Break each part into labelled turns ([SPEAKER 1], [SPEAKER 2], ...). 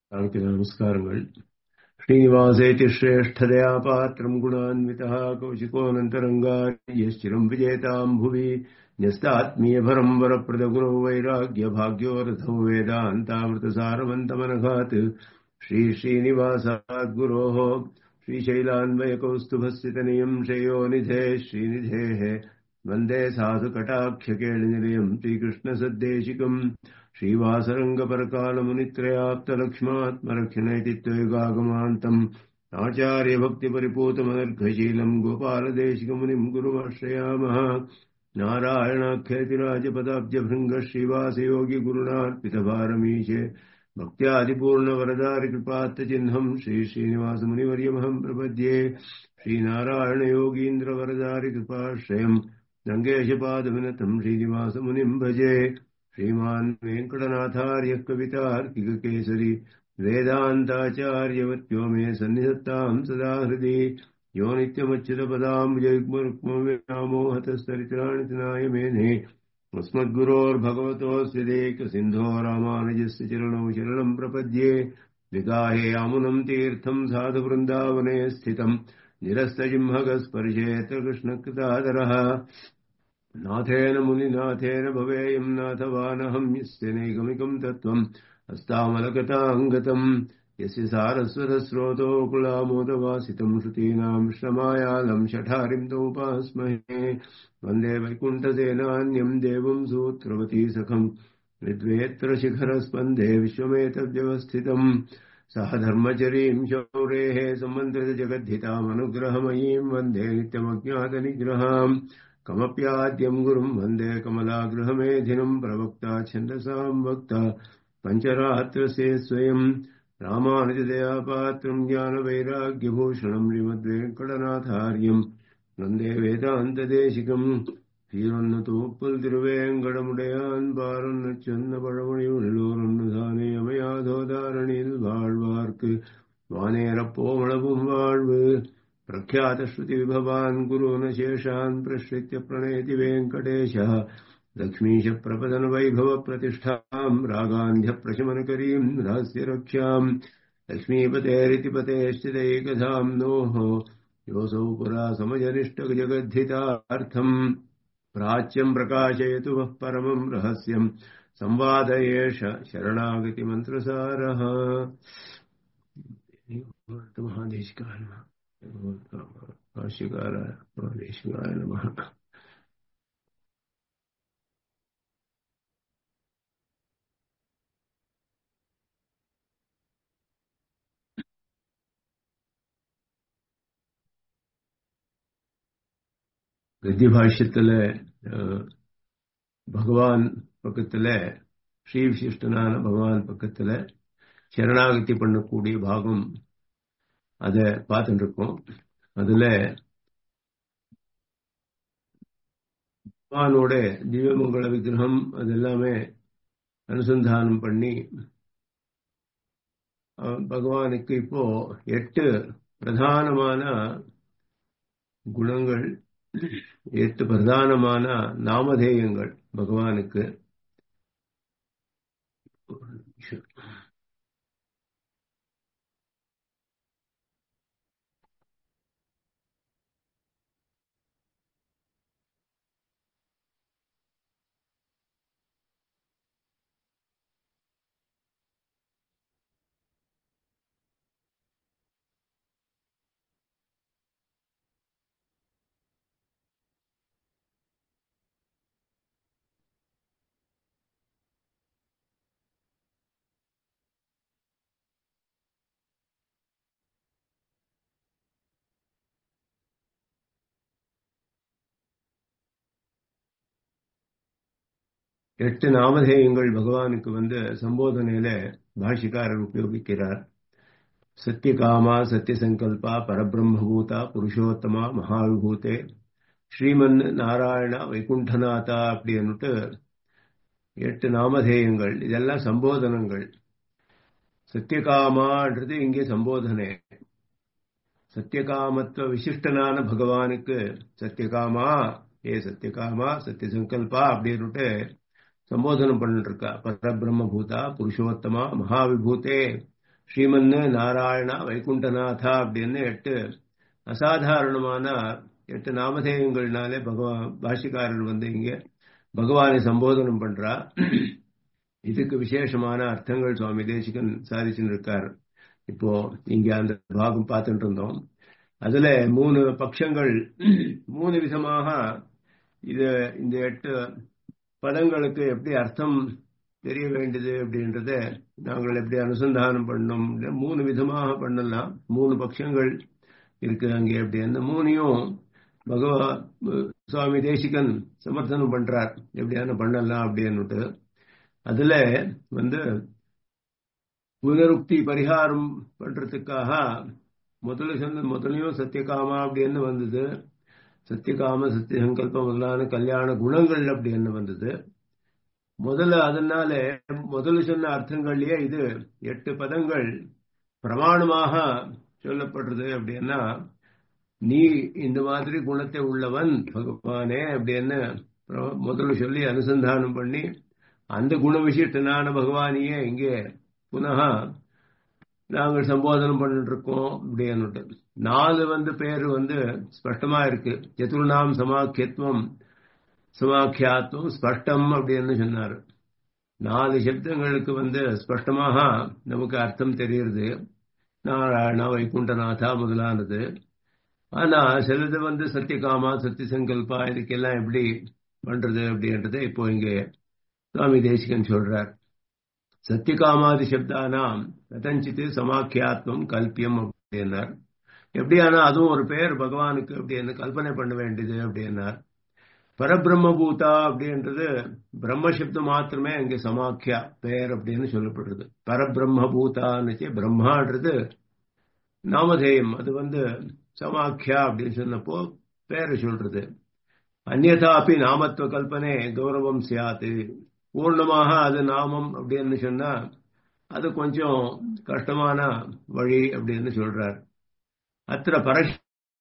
[SPEAKER 1] அவருக்கு நமஸ்காரங்கள் ஸ்ரீனிவாசேதி ஸ்ரேஷ்டதயா பாத்திரம் குணான்விதः கௌशिकोऽनन्तरङ्गायश्चिरम् विजेताम् भुवि न्यस्तात्मीयभरम् वरप्रदगुणौ वैराग्यभाग्यो रथौ वेदान्तामृतसारवन्तमनघात् श्रीश्रीनिवासात् गुरोः श्रीशैलान्वयकौस्तुभस्थितनियम् श्रेयोनिधे श्रीनिधेः वन्दे साधुकटाक्षकेळिनिलयम् श्रीकृष्णसद्देशिकम् श्रीवासरङ्गपरकालमुनित्रयाप्तलक्ष्मात्मरक्षणेति त्वयुगागमान्तम् आचार्यभक्तिपरिपूतमनर्घशीलम् गोपालदेशिकमुनिम् गुरुमाश्रयामः नारायणाख्यतिराजपदाब्जभृङ्गः श्रीवासयोगिगुरुणार्पितभारमीशे भक्त्यादिपूर्णवरदारिकृपात्तचिह्नम् श्रीश्रीनिवासमुनिवर्यमहम् प्रपद्ये श्रीनारायणयोगीन्द्रवरदारिकृपाश्रयम् रङ्गेशपादविनतम् श्रीनिवासमुनिम् भजे श्रीमान् वेङ्कटनाथार्यः कवितार्किककेसरी वेदान्ताचार्यवत्यो मे सन्निधत्ताम् सदा हृदि यो नित्यमच्युतपदाम्बुजयुग्मरुक्मोहतस्तरित्राणि तनाय मेने अस्मद्गुरोर्भगवतोऽस्य देकसिन्धो रामानुजस्य चरणौ शरणम् प्रपद्ये विगाहे आमुनम् तीर्थम् साधुवृन्दावने स्थितम् निरस्तजिह्मगस्पर्शेऽत्र कृष्णकृतादरः नाथेन मुनिनाथेन भवेयम् नाथवानहम् यस्य नैगमिकम् तत्त्वम् हस्तामलकताङ्गतम् यस्य सारस्वतस्रोतो कुलामोदवासितम् श्रुतीनाम् श्रमायालम् शठारिम् तोपास्महे वन्दे वैकुण्ठसेनान्यम् देवम् सूत्रवती सखम् विद्वेत्र शिखरस्पन्दे विश्वमेतद्व्यवस्थितम् सह धर्मचरीम् शौरेः सम्मन्त्रितजगद्धितामनुग्रहमयीम् वन्दे नित्यमज्ञातनिग्रहाम् कमप्याद्यम् गुरुम् वन्दे कमलागृहमेधिनम् प्रवक्ता छन्दसाम् वक्ता पञ्चरात्रसे स्वयम् रामानुजदयापात्रम् ज्ञानवैराग्यभूषणम् श्रीमद्वेङ्कटनाथार्यम् वन्दे வேதாந்ததேசிகம் சீரொன்னு தூப்புல் திருவேங்கடமுடையான் பாரொன்னு சொன்ன பழமொழியுள்ளூரொன்னு தானே அமையாதோதாரணியில் வாழ்வார்க்கு வானேரப்போமளவும் வாழ்வு प्रख्यातश्रुतिविभवान् गुरून् शेषान् प्रश्रित्य प्रणेति वेङ्कटेशः लक्ष्मीशप्रपदनवैभवप्रतिष्ठाम् रागान्ध्यप्रशमनकरीम् रहस्यरक्ष्याम् लक्ष्मीपतेरिति पतेश्चिदैकधाम् नोः योऽसौ पुरा समजनिष्टजगद्धितार्थम् प्राच्यम् प्रकाशयतु वः परमम् रहस्यम् संवाद एष शरणागतिमन्त्रसारः महादेशिकाय भाष्यकाराय महादेशिकाय नमः கத்தியபாஷ்யத்துல பகவான் பக்கத்துல ஸ்ரீ விசிஷ்டனான பகவான் பக்கத்துல சரணாகதி பண்ணக்கூடிய பாகம் அத பார்த்துட்டு இருக்கோம் அதுல பகவானோட திவ்யமங்கள விக்கிரகம் அது எல்லாமே அனுசந்தானம் பண்ணி பகவானுக்கு இப்போ எட்டு பிரதானமான குணங்கள் எட்டு பிரதானமான நாமதேயங்கள் பகவானுக்கு எட்டு நாமதேயங்கள் பகவானுக்கு வந்து சம்போதனையில பாஷிக்காரர் உபயோகிக்கிறார் சத்தியகாமா சத்தியசங்கல்பா பரபிரம்மபூதா புருஷோத்தமா மகாவிபூதே ஸ்ரீமன் நாராயணா வைகுண்டநாதா அப்படின்னுட்டு எட்டு நாமதேயங்கள் இதெல்லாம் சம்போதனங்கள் சத்தியகாமான்றது இங்கே சம்போதனை சத்தியகாமத்துவ விசிஷ்டனான பகவானுக்கு சத்தியகாமா ஏ சத்தியகாமா சத்திய சங்கல்பா அப்படின்னுட்டு சம்போதனம் பண்ணிட்டு இருக்கா பரபிரம்ம பூதா புருஷோத்தமா மகாவிபூதே ஸ்ரீமன்னு நாராயணா வைகுண்டநாதா அப்படின்னு எட்டு அசாதாரணமான எட்டு நாமதேயங்கள்னாலே பகவான் பாஷிக்காரர் வந்து இங்க பகவானை சம்போதனம் பண்றா இதுக்கு விசேஷமான அர்த்தங்கள் சுவாமி தேசிகன் சாதிச்சுன்னு இருக்கார் இப்போ இங்க அந்த பாகம் பார்த்துட்டு இருந்தோம் அதுல மூணு பட்சங்கள் மூணு விதமாக இது இந்த எட்டு பதங்களுக்கு எப்படி அர்த்தம் தெரிய வேண்டியது அப்படின்றத நாங்கள் எப்படி அனுசந்தானம் பண்ணோம் மூணு விதமாக பண்ணலாம் மூணு பட்சங்கள் இருக்கு அங்கே அப்படி அந்த மூணையும் பகவா சுவாமி தேசிகன் சமர்த்தனம் பண்றார் எப்படியான பண்ணலாம் அப்படின்னுட்டு அதுல வந்து புனருக்தி பரிகாரம் பண்றதுக்காக முதல்ல சொன்ன முதலையும் சத்தியகாமா அப்படின்னு வந்தது சத்தியகாம சத்திய சங்கல்பம் முதலான கல்யாண குணங்கள் அப்படின்னு வந்தது முதல்ல அதனால முதல்ல சொன்ன அர்த்தங்கள்லயே இது எட்டு பதங்கள் பிரமாணமாக சொல்லப்படுறது அப்படின்னா நீ இந்த மாதிரி குணத்தை உள்ளவன் பகவானே அப்படின்னு முதல்ல சொல்லி அனுசந்தானம் பண்ணி அந்த குண விசிஷ்டனான பகவானியே இங்கே புனக நாங்கள் சம்போதனம் பண்ணிட்டு இருக்கோம் அப்படின்னுட்டு நாலு வந்து பேர் வந்து ஸ்பஷ்டமா இருக்கு சதுர்ணாம் சமாக்கியத்துவம் சமாக்கியாத்துவம் ஸ்பஷ்டம் அப்படின்னு சொன்னார் நாலு சப்தங்களுக்கு வந்து ஸ்பஷ்டமாக நமக்கு அர்த்தம் தெரியுது நாராயணா வைகுண்டநாதா முதலானது ஆனா சிலது வந்து சத்தியகாமா சத்திய சங்கல்பா இதுக்கெல்லாம் எப்படி பண்றது அப்படின்றத இப்போ இங்கே சுவாமி தேசிகன் சொல்றார் சத்தியகாமாதி சப்தானாம் கதஞ்சித்து சமாக்கியாத்மம் கல்பியம் அப்படின்னார் எப்படியானா அதுவும் ஒரு பெயர் பகவானுக்கு அப்படின்னு கல்பனை பண்ண வேண்டியது அப்படின்னார் பரபிரம்மபூதா அப்படின்றது பிரம்மசப்தம் மாத்திரமே அங்கே சமாக்கியா பெயர் அப்படின்னு சொல்லப்படுறது பரபிரம்மபூதான்னு பிரம்மான்றது நாமதேயம் அது வந்து சமாக்கியா அப்படின்னு சொன்னப்போ பேரை சொல்றது அந்நதா அப்படி நாமத்துவ கல்பனை கௌரவம் சியாது பூர்ணமாக அது நாமம் அப்படின்னு சொன்னா அது கொஞ்சம் கஷ்டமான வழி அப்படின்னு சொல்றார் அத்த பரஷ்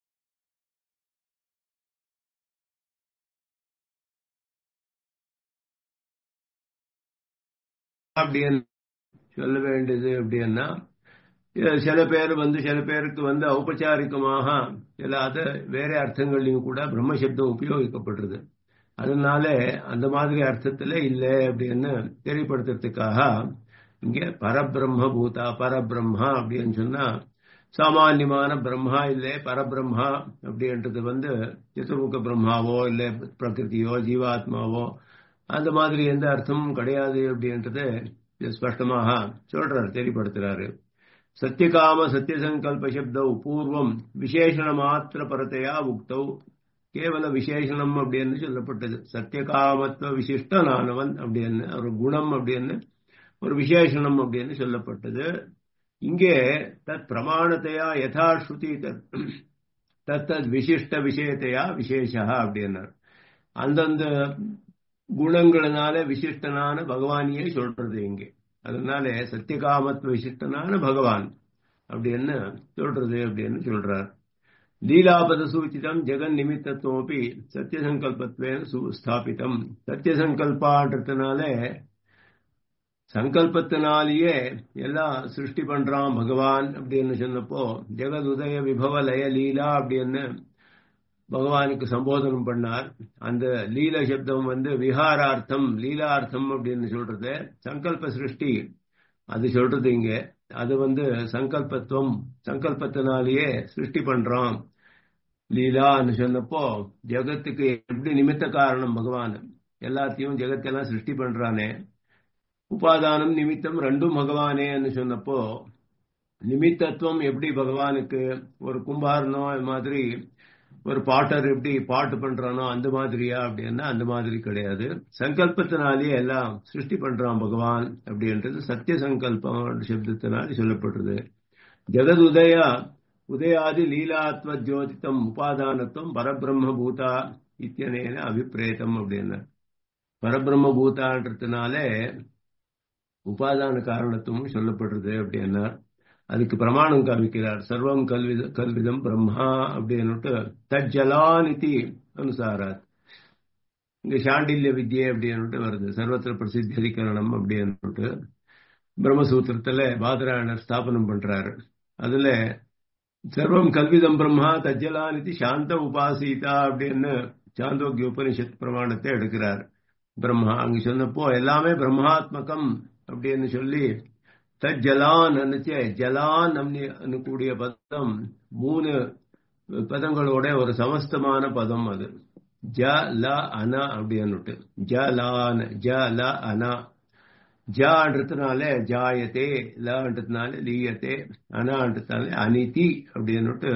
[SPEAKER 1] அப்படின்னு சொல்ல வேண்டியது அப்படின்னா சில பேர் வந்து சில பேருக்கு வந்து ஔபச்சாரிகமாக சில அத வேற அர்த்தங்கள்லையும் கூட பிரம்மசப்தம் உபயோகிக்கப்படுறது அதனால அந்த மாதிரி அர்த்தத்துல இல்லை அப்படின்னு தெரியப்படுத்துறதுக்காக இங்க பரபிரம்ம பூதா பரபிரம்மா அப்படின்னு சொன்னா சாமான்யமான பிரம்மா இல்லை பரபிரம்மா அப்படின்றது வந்து சதுர்முக பிரம்மாவோ இல்லை பிரகிருதியோ ஜீவாத்மாவோ அந்த மாதிரி எந்த அர்த்தமும் கிடையாது அப்படின்றது ஸ்பஷ்டமாக சொல்றாரு தெரியப்படுத்துறாரு சத்தியகாம சத்தியசங்கல்ப சப்தௌ பூர்வம் விசேஷண மாத்திர பரத்தையா உக்தௌ கேவல விசேஷணம் அப்படின்னு சொல்லப்பட்டது சத்தியகாமத்துவ விசிஷ்டனானவன் அப்படின்னு ஒரு குணம் அப்படின்னு ஒரு விசேஷணம் அப்படின்னு சொல்லப்பட்டது இங்கே தத் பிரமாணத்தையா யதாஸ்ருதி தத் தத் விசிஷ்ட விஷயத்தையா விசேஷா அப்படின்னார் அந்தந்த குணங்களினால விசிஷ்டனான பகவானியே சொல்றது இங்கே அதனால சத்தியகாமத்துவ விசிஷ்டனான பகவான் அப்படின்னு சொல்றது அப்படின்னு சொல்றார் லீலாபத சூச்சிதம் ஜெகன் நிமித்தத்துவம் சத்தியசங்கல்பத்வேன ஸ்தாபிதம் சத்தியசங்கல்பான்றதுனால சங்கல்பத்தினாலேயே எல்லாம் சிருஷ்டி பண்றான் பகவான் அப்படின்னு சொன்னப்போ ஜெகத் உதய விபவ லய லீலா அப்படின்னு பகவானுக்கு சம்போதனம் பண்ணார் அந்த லீல சப்தம் வந்து விஹாரார்த்தம் லீலார்த்தம் அப்படின்னு சொல்றது சங்கல்ப சிருஷ்டி அது சொல்றது இங்க அது வந்து சங்கல்பத்துவம் சங்கல்பத்தினாலேயே சிருஷ்டி பண்றான் லீலான்னு சொன்னப்போ ஜெகத்துக்கு எப்படி நிமித்த காரணம் பகவான் எல்லாத்தையும் ஜெகத்தெல்லாம் சிருஷ்டி பண்றானே உபாதானம் நிமித்தம் ரெண்டும் பகவானேன்னு சொன்னப்போ நிமித்தத்துவம் எப்படி பகவானுக்கு ஒரு கும்பாரனோ மாதிரி ஒரு பாட்டர் எப்படி பாட்டு பண்றானோ அந்த மாதிரியா அப்படின்னா அந்த மாதிரி கிடையாது சங்கல்பத்தினாலேயே எல்லாம் சிருஷ்டி பண்றான் பகவான் அப்படின்றது சத்திய சங்கல்பம் சப்தத்தினாலே சொல்லப்படுறது ஜெகத் உதய உதயாதி லீலாத்வ ஜோதித்தம் உபாதானத்துவம் பரபிரம்ம பூதா இத்தியனேன அபிப்பிரேதம் அப்படின்னா பரபிரம்ம பூதான்றதுனால உபாதான காரணத்துவம் சொல்லப்படுறது அப்படின்னா அதுக்கு பிரமாணம் காமிக்கிறார் சர்வம் கல்வி கல்விதம் பிரம்மா அப்படின்னுட்டு தஜ்ஜலானிதி அனுசாராத் இங்க சாண்டில்ய வித்யை அப்படின்னுட்டு வருது சர்வத்திர பிரசித்தி அதிகரணம் அப்படின்னுட்டு பிரம்மசூத்திரத்துல பாதராயணர் ஸ்தாபனம் பண்றாரு அதுல சர்வம் கல்விதம் பிரம்மா தஜ்ஜலானிதி சாந்த உபாசிதா அப்படின்னு சாந்தோக்கிய உபனிஷத் பிரமாணத்தை எடுக்கிறார் பிரம்மா அங்க சொன்னப்போ எல்லாமே பிரம்மாத்மகம் அப்படின்னு சொல்லி தஜ்ஜலான் நினைச்ச ஜலான் கூடிய பதம் மூணு பதங்களோட ஒரு சமஸ்தமான பதம் அது ஜ ல அன அப்படின்னுட்டு ஜ லான் ஜ ல அனா ஜான்றதுனால ஜாயத்தே லன்றதுனால லீயத்தே அனான்றதுனால அனிதி அப்படின்னுட்டு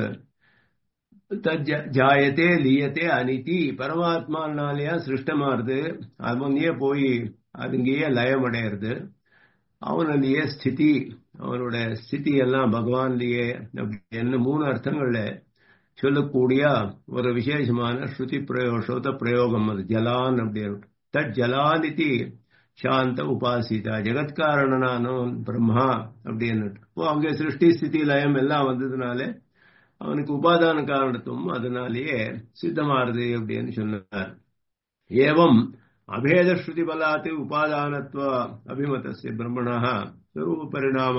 [SPEAKER 1] ஜாயத்தே லீயத்தே அனிதி பரமாத்மானாலேயா சிருஷ்டமாறுது அவனையே போய் அதுங்கேயே லயம் அடையிறது அவனுடைய ஸ்திதி அவனோட ஸ்திதி எல்லாம் பகவான்லயே என்ன மூணு அர்த்தங்கள்ல சொல்லக்கூடிய ஒரு விசேஷமான ஸ்ருதி பிரயோ ஸ்ரோத பிரயோகம் அது ஜலான் அப்படின்னு தட் ஜலானிதி சாந்த உபாசிதா ஜெகத்காரணனானவன் பிரம்மா அப்படின்னு இப்போ அங்கே சிருஷ்டி ஸ்திதி லயம் எல்லாம் வந்ததுனால அவனுக்கு உபாதான காரணத்துவம் அதனாலேயே சித்தமாறுது அப்படின்னு சொன்னார் ஏவம் அபேத ஸ்ருதி பலாத்து உபாதானத்துவ அபிமதஸ்ய பிரம்மணா ஸ்வரூப பரிணாம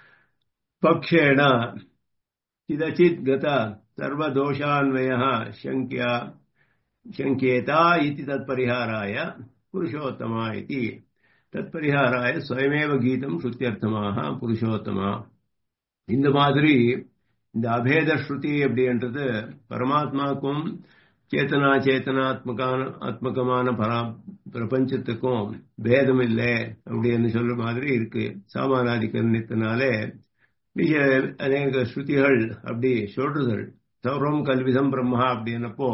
[SPEAKER 1] பக்ஷேண சிதச்சித் கத சர்வதோஷான்வய சங்கியா சங்கேதா இति தத்பரிஹாராய புருஷோத்தமா இति தத்பரிஹாராய ஸ்வயமேவ கீதம் ஸ்ருத்தியர்த்தமாக புருஷோத்தமா இந்த மாதிரி இந்த அபேத ஸ்ருதி அப்படின்றது பரமாத்மாக்கும் சேத்தனா சேத்தனாத்மகான ஆத்மகமான பரா பிரபஞ்சத்துக்கும் பேதம் இல்லை அப்படின்னு சொல்ற மாதிரி இருக்கு சாமானாதிகரணத்தினாலே மிக அநேக ஸ்ருதிகள் அப்படி சொல்றதுகள் சௌரம் கல்விதம் பிரம்மா அப்படின்னப்போ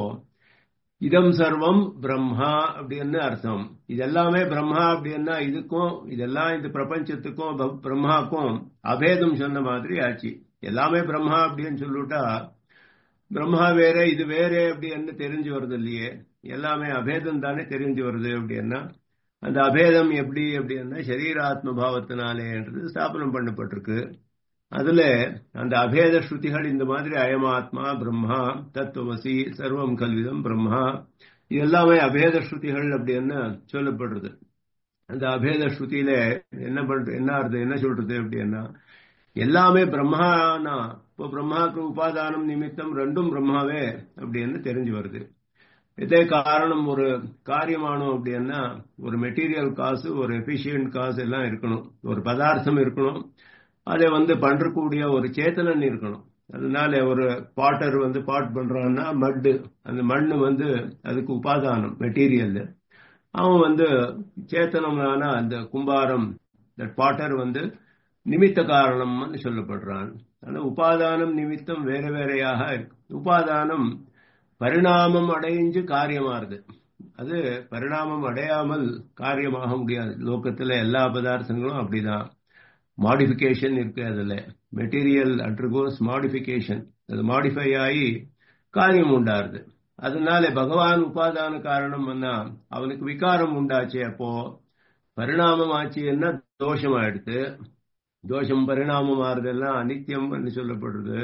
[SPEAKER 1] இதம் சர்வம் பிரம்மா அப்படின்னு அர்த்தம் இதெல்லாமே பிரம்மா அப்படின்னா இதுக்கும் இதெல்லாம் இந்த பிரபஞ்சத்துக்கும் பிரம்மாக்கும் அபேதம் சொன்ன மாதிரி ஆச்சு எல்லாமே பிரம்மா அப்படின்னு சொல்லிட்டா பிரம்மா வேற இது வேற அப்படின்னு தெரிஞ்சு வருது இல்லையே எல்லாமே அபேதம் தானே தெரிஞ்சு வருது அப்படின்னா அந்த அபேதம் எப்படி அப்படின்னா சரீராத்ம பாவத்தினாலேன்றது ஸ்தாபனம் பண்ணப்பட்டிருக்கு அதுல அந்த அபேத ஸ்ருதிகள் இந்த மாதிரி அயமாத்மா பிரம்மா தத்துவமசி சர்வம் கல்விதம் பிரம்மா இது எல்லாமே அபேத ஸ்ருதிகள் அப்படின்னு சொல்லப்படுறது அந்த அபேத ஸ்ருதியில என்ன பண்ற என்ன அர்த்தம் என்ன சொல்றது அப்படின்னா எல்லாமே பிரம்மானா இப்போ பிரம்மாவுக்கு உபாதானம் நிமித்தம் ரெண்டும் பிரம்மாவே அப்படின்னு தெரிஞ்சு வருது இதே காரணம் ஒரு காரியமானோம் அப்படின்னா ஒரு மெட்டீரியல் காசு ஒரு எஃபிஷியன்ட் காசு எல்லாம் இருக்கணும் ஒரு பதார்த்தம் இருக்கணும் அதை வந்து பண்றக்கூடிய ஒரு சேத்தனன் இருக்கணும் அதனால ஒரு பாட்டர் வந்து பாட் பண்றான்னா மட்டு அந்த மண்ணு வந்து அதுக்கு உபாதானம் மெட்டீரியல் அவன் வந்து சேத்தனமான அந்த கும்பாரம் தட் பாட்டர் வந்து நிமித்த காரணம்னு சொல்லப்படுறான் ஆனா உபாதானம் நிமித்தம் வேற வேறையாக இருக்கு உபாதானம் பரிணாமம் அடைஞ்சு காரியமாறுது அது பரிணாமம் அடையாமல் காரியமாக முடியாது லோக்கத்துல எல்லா பதார்த்தங்களும் அப்படிதான் மாடிஃபிகேஷன் இருக்கு அதுல மெட்டீரியல் அண்டர்கோஸ் மாடிஃபிகேஷன் அது மாடிஃபை ஆகி காரியம் உண்டாருது அதனால பகவான் உபாதான காரணம் அவனுக்கு விகாரம் உண்டாச்சு அப்போ பரிணாமம் ஆச்சுன்னா தோஷம் ஆயிடுத்து தோஷம் பரிணாமம் ஆறுதெல்லாம் அனித்தியம் சொல்லப்படுறது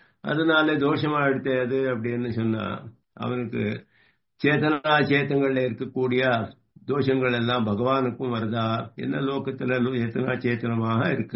[SPEAKER 1] அதனால தோஷமா எடுத்த அது அப்படின்னு சொன்னா அவனுக்கு சேத்தனா சேத்தங்கள்ல இருக்கக்கூடிய தோஷங்கள் எல்லாம் பகவானுக்கும் வருதா என்ன லோகத்துல சேத்தனா சேத்தனமாக இருக்கு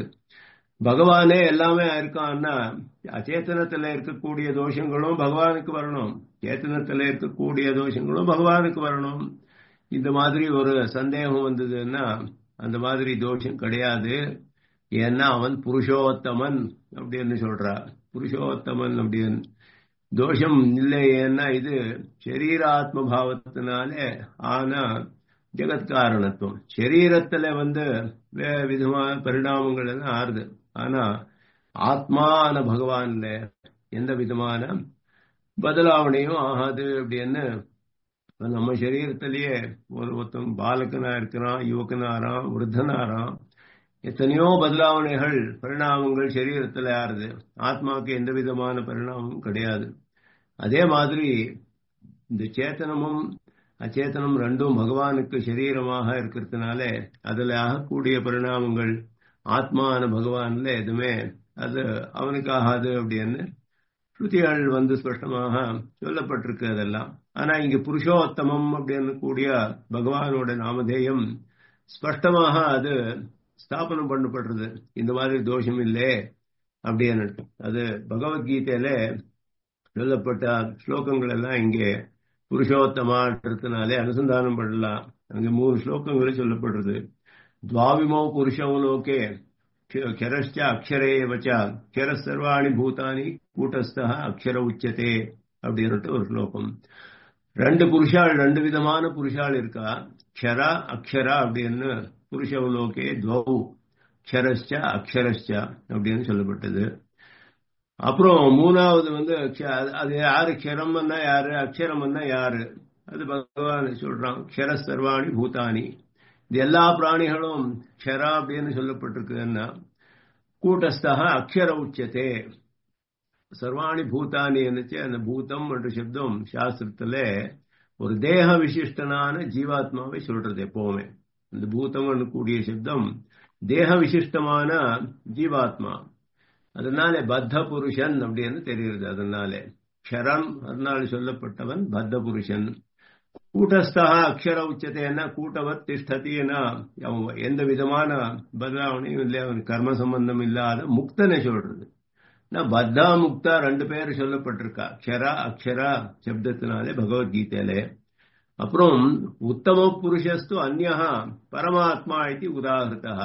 [SPEAKER 1] பகவானே எல்லாமே இருக்கான்னா அச்சேத்தனத்துல இருக்கக்கூடிய தோஷங்களும் பகவானுக்கு வரணும் சேத்தனத்துல இருக்கக்கூடிய தோஷங்களும் பகவானுக்கு வரணும் இந்த மாதிரி ஒரு சந்தேகம் வந்ததுன்னா அந்த மாதிரி தோஷம் கிடையாது ஏன்னா அவன் புருஷோத்தமன் அப்படின்னு சொல்றா புருஷோத்தமன் அப்படின்னு தோஷம் இல்லை ஏன்னா இது சரீராத்ம பாவத்தினாலே ஆனா ஜெகத்காரணத்துவம் சரீரத்துல வந்து விதமான பரிணாமங்கள் எல்லாம் ஆறுது ஆனா ஆத்மான பகவான்ல எந்த விதமான பதலாவணையும் ஆகாது அப்படின்னு நம்ம சரீரத்திலேயே ஒரு ஒருத்தன் பாலகனா இருக்கிறான் யுவக்கனாராம் விருத்தனாராம் எத்தனையோ பதலாவணைகள் பரிணாமங்கள் சரீரத்தில் ஆறுது ஆத்மாவுக்கு எந்த விதமான பரிணாமமும் கிடையாது அதே மாதிரி இந்த சேத்தனமும் அச்சேத்தனம் ரெண்டும் பகவானுக்கு சரீரமாக இருக்கிறதுனால அதுல ஆகக்கூடிய பரிணாமங்கள் ஆத்மான பகவான்ல எதுவுமே அது அவனுக்கு ஆகாது அப்படின்னு ஸ்ருதிகள் வந்து ஸ்பஷ்டமாக சொல்லப்பட்டிருக்கு அதெல்லாம் ஆனா இங்க புருஷோத்தமம் அப்படின்னு கூடிய பகவானோட நாமதேயம் ஸ்பஷ்டமாக அது ஸ்தாபனம் பண்ணப்படுறது இந்த மாதிரி தோஷம் இல்லை அப்படின்னு அது பகவத்கீதையில சொல்லப்பட்ட ஸ்லோகங்கள் எல்லாம் இங்கே புருஷோத்தமான்றதுனாலே அனுசந்தானம் பண்ணலாம் அங்க மூணு ஸ்லோகங்களே சொல்லப்படுறது துவாவிமோ புருஷம் லோகே க்ஷரஷ்ட அக்ஷரே வச்சா க்ஷர சர்வாணி பூதானி கூட்டஸ்தா அக்ஷர உச்சதே அப்படின்ட்டு ஒரு ஸ்லோகம் ரெண்டு புருஷாள் ரெண்டு விதமான புருஷாள் இருக்கா க்ஷரா அக்ஷரா அப்படின்னு புருஷவலோகே துவௌ க்ஷரஷ்ட அக்ஷரஷ்ட அப்படின்னு சொல்லப்பட்டது அப்புறம் மூணாவது வந்து அது யாரு க்ஷரம்னா யாரு அக்ஷரம்னா யாரு அது பகவான் சொல்றான் க்ஷர சர்வாணி பூதானி இது எல்லா பிராணிகளும் க்ஷரா அப்படின்னு சொல்லப்பட்டிருக்குன்னா கூட்டஸ்தா அக்ஷர உச்சத்தே சர்வாணி பூதானி என்னச்சு அந்த பூதம் என்ற சப்தம் சாஸ்திரத்துல ஒரு தேக விசிஷ்டனான ஜீவாத்மாவை சொல்றது எப்பவுமே இந்த பூதம் கூடிய சப்தம் தேக விசிஷ்டமான ஜீவாத்மா அதனால பத்த புருஷன் அப்படின்னு தெரியுது அதனால க்ஷரம் அதனால சொல்லப்பட்டவன் பத்த புருஷன் கூட்டஸ்தா அக்ஷர உச்சத்தைன்னா கூட்டவத் திஷ்டத்தின்னா எந்த விதமான பதலாவணையும் இல்லை அவன் கர்ம சம்பந்தம் இல்லாத முக்தனை சொல்றது பத்தா முக்தா ரெண்டு பேர் சொல்லப்பட்டிருக்கா க்ஷரா அக்ஷரா சப்தத்தினாலே பகவத்கீதையில அப்புறம் உத்தம புருஷஸ்து அந்நா பரமாத்மா இது உதாகிருத்தா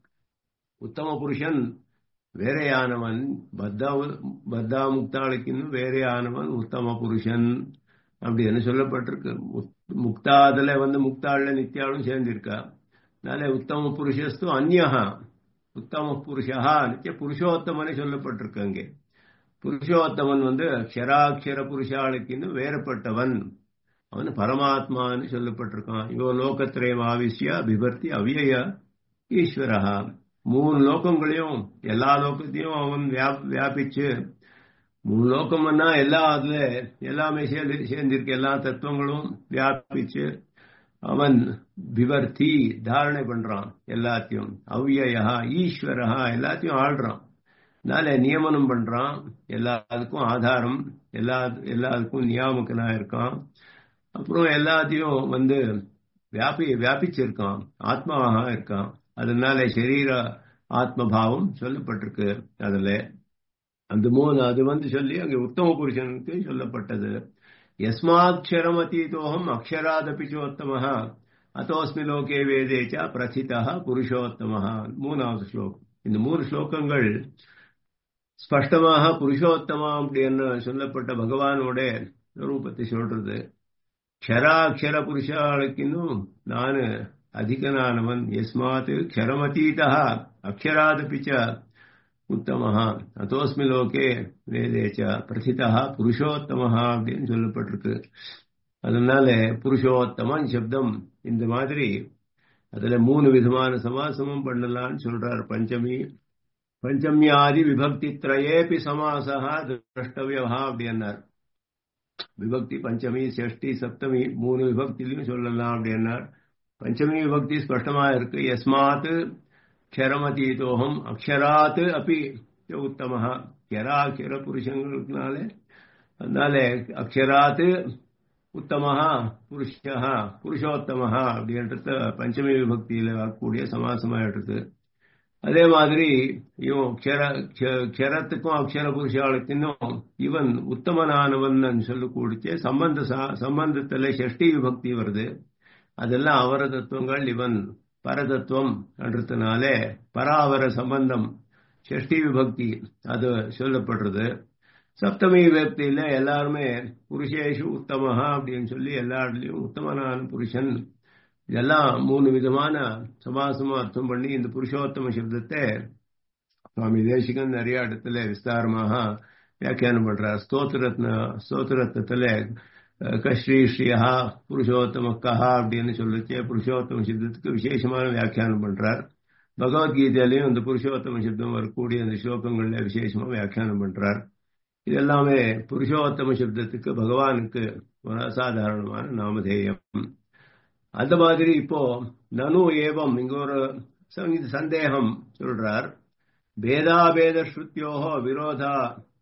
[SPEAKER 1] உத்தம புருஷன் வேறையானவன் பத்தா பத்தா முக்தாளுக்கு இன்னும் வேறையானவன் உத்தம புருஷன் அப்படின்னு சொல்லப்பட்டிருக்கு முக்தாதுல வந்து முக்தாள்ல நித்தியாலும் சேர்ந்திருக்கா அதனால உத்தம புருஷஸ்து அந்நா உத்தம புருஷா நித்திய புருஷோத்தமனை சொல்லப்பட்டிருக்கு அங்கே புருஷோத்தமன் வந்து அக்ஷராட்சர புருஷாளுக்குன்னு வேறுபட்டவன் அவன் பரமாத்மான்னு சொல்லப்பட்டிருக்கான் இவோ லோகத்திரயம் ஆவிஷ்ய பிபர்த்தி அவ்யய ஈஸ்வரஹா மூணு லோகங்களையும் எல்லா லோகத்தையும் அவன் வியாபிச்சு மூணு லோகம்னா எல்லா அதுல எல்லாமே சேர்ந்து சேர்ந்திருக்கு எல்லா தத்துவங்களும் வியாபிச்சு அவன் விவர்த்தி தாரணை பண்றான் எல்லாத்தையும் அவ்யயா ஈஸ்வரஹா எல்லாத்தையும் ஆள்றான் அதனால நியமனம் பண்றான் எல்லாத்துக்கும் ஆதாரம் எல்லா எல்லாத்துக்கும் நியாமக்கனா இருக்கான் அப்புறம் எல்லாத்தையும் வந்து வியாபி வியாபிச்சிருக்கான் ஆத்மாவாக இருக்கான் அதனால சரீர ஆத்மபாவம் சொல்லப்பட்டிருக்கு அதுல அந்த மூணு அது வந்து சொல்லி அங்கே உத்தம புருஷனுக்கு சொல்லப்பட்டது யஸ்மாட்சரம் அதீதோகம் அக்ஷராதபி சோத்தம அதோஸ்மி லோகே வேதேச்ச பிரசிதா புருஷோத்தம மூணாவது ஸ்லோகம் இந்த மூணு ஸ்லோகங்கள் ஸ்பஷ்டமாக புருஷோத்தமா அப்படின்னு சொல்லப்பட்ட பகவானோட ரூபத்தை சொல்றது க்ஷராட்சர புருஷாளுக்கின்னும் நானு அதிகனானவன் எஸ்மாத் க்ஷரமதீதா அக்ஷராதபி உத்தமஹா அதோஸ்மி லோகே வேதேச்ச பிரசிதா புருஷோத்தமஹா அப்படின்னு சொல்லப்பட்டிருக்கு அதனால புருஷோத்தமன் சப்தம் இந்த மாதிரி அதுல மூணு விதமான சமாசமும் பண்ணலாம்னு சொல்றார் பஞ்சமி பஞ்சமியாதி விபக்தி திரயேபி சமாசா திரஷ்டவியா அப்படின்னார் விபக்தி பஞ்சமி ஷஷ்டி சப்தமி மூணு விபக்திலையும் சொல்லலாம் அப்படின்னார் பஞ்சமி விபக்தி ஸ்பஷ்டமா இருக்கு எஸ்மாத் க்ஷரமதீதோகம் அக்ஷராத் அப்பி உத்தமஹா க்ஷராட்சர புருஷங்களுக்குனாலே அதனால அக்ஷராத் உத்தமஹா புருஷா புருஷோத்தமஹா அப்படின்றது பஞ்சமி விபக்தியில கூடிய சமாசமாயிடுறது அதே மாதிரி இவன் க்ஷரத்துக்கும் அக்ஷர புருஷாளுக்கும் இவன் உத்தமனானவன் சொல்லக்கூடிய சம்பந்த சம்பந்தத்துல ஷஷ்டி விபக்தி வருது அதெல்லாம் அவர தத்துவங்கள் இவன் பரதத்துவம் என்றதுனாலே பராவர சம்பந்தம் ஷஷ்டி விபக்தி அது சொல்லப்படுறது சப்தமி விபக்தியில எல்லாருமே புருஷேஷு உத்தமஹா அப்படின்னு சொல்லி எல்லா இடத்துலயும் உத்தமனான புருஷன் இதெல்லாம் மூணு விதமான சமாசமா அர்த்தம் பண்ணி இந்த புருஷோத்தம சப்தத்தை சுவாமி தேசிகன் நிறைய இடத்துல விஸ்தாரமாக வியாக்கியானம் பண்றார் ஸ்தோத்திரத்ன ஸ்தோத்திரத்துல கஸ்ரீ ஸ்ரீயா புருஷோத்தம கஹா அப்படின்னு சொல்லிச்சு புருஷோத்தம சப்தத்துக்கு விசேஷமான வியாக்கியானம் பண்றார் பகவத்கீதையிலையும் இந்த புருஷோத்தம சப்தம் வரக்கூடிய அந்த ஸ்லோகங்கள்ல விசேஷமா வியாக்கியானம் பண்றார் இதெல்லாமே புருஷோத்தம சப்தத்துக்கு பகவானுக்கு ஒரு அசாதாரணமான நாமதேயம் அந்த மாதிரி இப்போ நனு ஏவம் இங்க ஒரு சந்தேகம் சொல்றார் பேதாபேத ஸ்ருத்தியோகோ விரோதா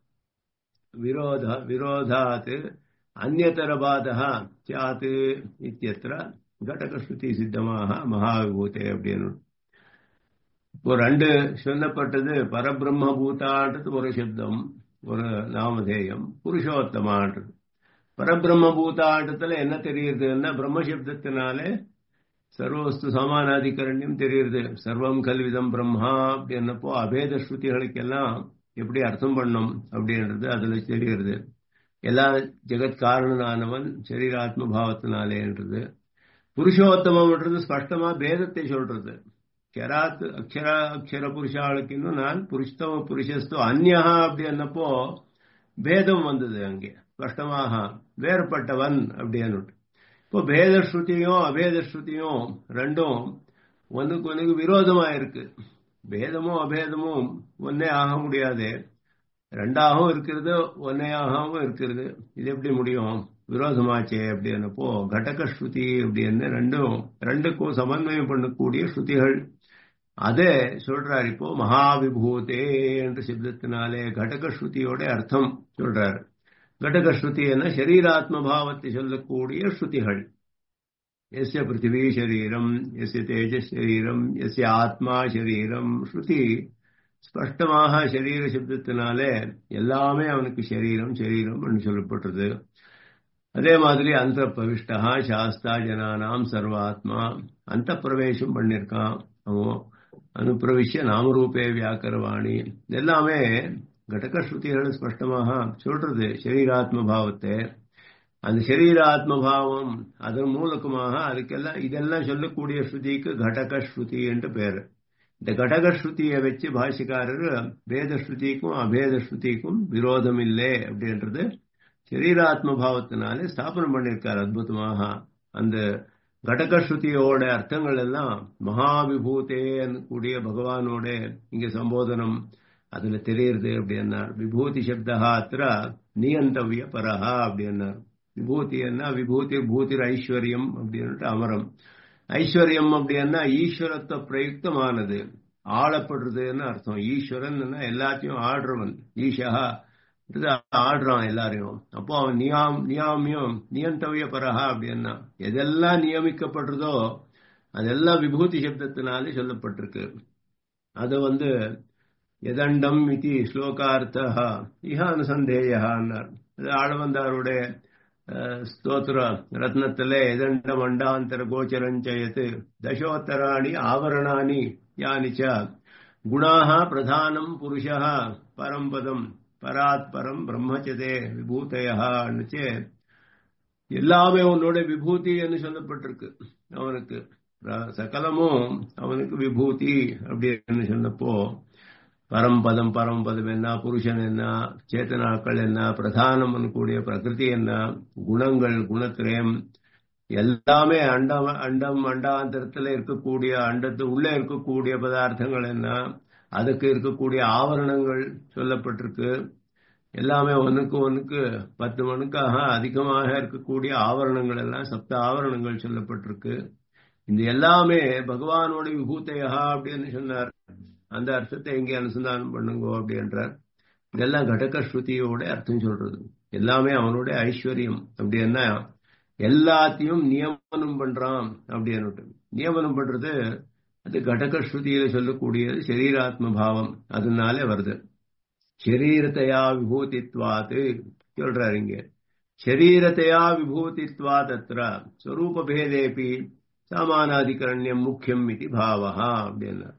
[SPEAKER 1] விரோத விரோதாத் அந்நதரபாதः சாத் இத்தியத்திர கடகஸ்ருதி சித்தமாக மகாவிபூதே அப்படின்னு இப்போ ரெண்டு சொல்லப்பட்டது பரபிரம்ம பூதான்றது ஒரு சப்தம் ஒரு நாமதேயம் புருஷோத்தமான்றது பரபிரம்ம பூதாண்டத்துல என்ன தெரியுதுன்னா பிரம்மசப்தத்தினாலே சர்வஸ்து சமானாதிகரண்யம் தெரியுது சர்வம் கல்விதம் பிரம்மா அப்படின்னப்போ அபேத ஸ்ருதிகளுக்கெல்லாம் எப்படி அர்த்தம் பண்ணும் அப்படின்றது அதுல தெரியுது எல்லா ஜெகத் காரணனானவன் சரீராத்ம பாவத்தினாலேன்றது புருஷோத்தமம்ன்றது ஸ்பஷ்டமா பேதத்தை சொல்றது கெராத் அக்ஷர அக்ஷர புருஷாளுக்கு இன்னும் நான் புருஷத்தம புருஷஸ்து அந்யா அப்படி என்னப்போ பேதம் வந்தது அங்கே ஸ்பஷ்டமாக வேறுபட்டவன் அப்படின்னு இப்போ பேத ஸ்ருதியும் அபேத ஸ்ருதியும் ரெண்டும் ஒன்றுக்கு ஒன்றுக்கு விரோதமா இருக்கு பேதமும் அபேதமும் ஒன்னே ஆக முடியாது ரெண்டாகவும் இருக்கிறது ஒன்னையாகவும் இருக்கிறது இது எப்படி முடியும் விரோதமாச்சே அப்படின்னப்போ கடக ஸ்ருதி அப்படின்னு ரெண்டும் ரெண்டுக்கும் சமன்வயம் பண்ணக்கூடிய ஸ்ருதிகள் அதே சொல்றார் இப்போ மகாவிபூதே என்ற சப்தத்தினாலே கடக ஸ்ருதியோட அர்த்தம் சொல்றார் கடக ஸ்ருதி என்ன சரீராத்ம பாவத்தை சொல்லக்கூடிய ஸ்ருதிகள் எஸ்ய பிருத்திவி சரீரம் எஸ்ய தேஜஸ் சரீரம் எஸ்ய ஆத்மா சரீரம் ஸ்ருதி ஸ்பஷ்டமாக சரீர சப்தத்தினாலே எல்லாமே அவனுக்கு சரீரம் சரீரம் சொல்லப்பட்டது அதே மாதிரி அந்த பவிஷ்டா சாஸ்தா ஜனானாம் சர்வாத்மா அந்த பிரவேசம் பண்ணிருக்கான் அவன் அனுப்பிரவிஷ்ய நாமரூபே வியாக்கரவாணி எல்லாமே கடக ஸ்ருதிகள் ஸ்பஷ்டமாக சொல்றது சரீராத்ம பாவத்தை அந்த சரீராத்ம பாவம் அதன் மூலக்கமாக அதுக்கெல்லாம் இதெல்லாம் சொல்லக்கூடிய ஸ்ருதிக்கு கடக ஸ்ருதி என்று பேரு இந்த கடக ஸ்ருதியை வச்சு பாஷிக்காரர் வேத ஸ்ருதிக்கும் அபேத ஸ்ருதிக்கும் விரோதம் இல்லை அப்படின்றது சரீராத்ம பாவத்தினாலே ஸ்தாபனம் பண்ணியிருக்கார் அற்புதமாக அந்த கடக ஸ்ருதியோட அர்த்தங்கள் எல்லாம் மகாவிபூதே கூடிய பகவானோட இங்க சம்போதனம் அதுல தெரியுது அப்படின்னார் விபூதி சப்தா அத்திர நியந்தவிய பரஹா அப்படின்னார் விபூதி என்ன விபூதி பூதிர் ஐஸ்வர்யம் அப்படின்ட்டு அமரம் ஐஸ்வர்யம் அப்படின்னா ஈஸ்வரத்தை பிரயுக்தமானது ஆளப்படுறதுன்னு அர்த்தம் ஈஸ்வரன் எல்லாத்தையும் ஆடுறவன் ஈஷா ஆடுறான் எல்லாரையும் அப்போ அவன் நியாம் நியாமியம் நியந்தவிய பரஹா அப்படின்னா எதெல்லாம் நியமிக்கப்படுறதோ அதெல்லாம் விபூதி சப்தத்தினாலே சொல்லப்பட்டிருக்கு அது வந்து எதண்டம் இது ஸ்லோகார்த்தா இஹ அனுசந்தேயான்னார் அது ஆளவந்தாருடைய ஸ்தோத்திர ரத்னத்திலே எதண்டம் அண்டாந்தர கோச்சரஞ்சயத்து தசோத்தராணி ஆவரணானி யானிச்ச குணாக பிரதானம் புருஷா பரம்பதம் பராத் பரம் பிரம்மச்சதே விபூதையான்னுச்சு எல்லாமே உன்னோட விபூதின்னு சொல்லப்பட்டிருக்கு அவனுக்கு சகலமும் அவனுக்கு விபூதி அப்படின்னு சொன்னப்போ பரம்பதம் பரம்பதம் என்ன புருஷன் என்ன சேத்தனாக்கள் என்ன பிரதானம் கூடிய பிரகிருதி என்ன குணங்கள் குணத்திரயம் எல்லாமே அண்டம் அண்டம் அண்டாந்தரத்தில் இருக்கக்கூடிய அண்டத்து உள்ளே இருக்கக்கூடிய பதார்த்தங்கள் என்ன அதுக்கு இருக்கக்கூடிய ஆவரணங்கள் சொல்லப்பட்டிருக்கு எல்லாமே ஒன்றுக்கு ஒன்றுக்கு பத்து மணுக்காக அதிகமாக இருக்கக்கூடிய ஆவரணங்கள் எல்லாம் சப்த ஆவரணங்கள் சொல்லப்பட்டிருக்கு இந்த எல்லாமே பகவானோட விபூத்தையா அப்படின்னு சொன்னார் அந்த அர்த்தத்தை எங்கே அனுசந்தானம் பண்ணுங்கோ அப்படின்றார் இதெல்லாம் கடக ஸ்ருதியோட அர்த்தம் சொல்றது எல்லாமே அவனோட ஐஸ்வர்யம் அப்படின்னா எல்லாத்தையும் நியமனம் பண்றான் அப்படின்னு நியமனம் பண்றது அது கடக ஸ்ருதியில சொல்லக்கூடியது சரீராத்ம பாவம் அதனாலே வருது சரீரத்தையா விபூதித்வாத்து சொல்றாரு இங்க சரீரத்தையா விபூதித்வாத் அத்திர ஸ்வரூப பேதேபி சாமானாதிகரண்யம் முக்கியம் இது பாவா அப்படின்னா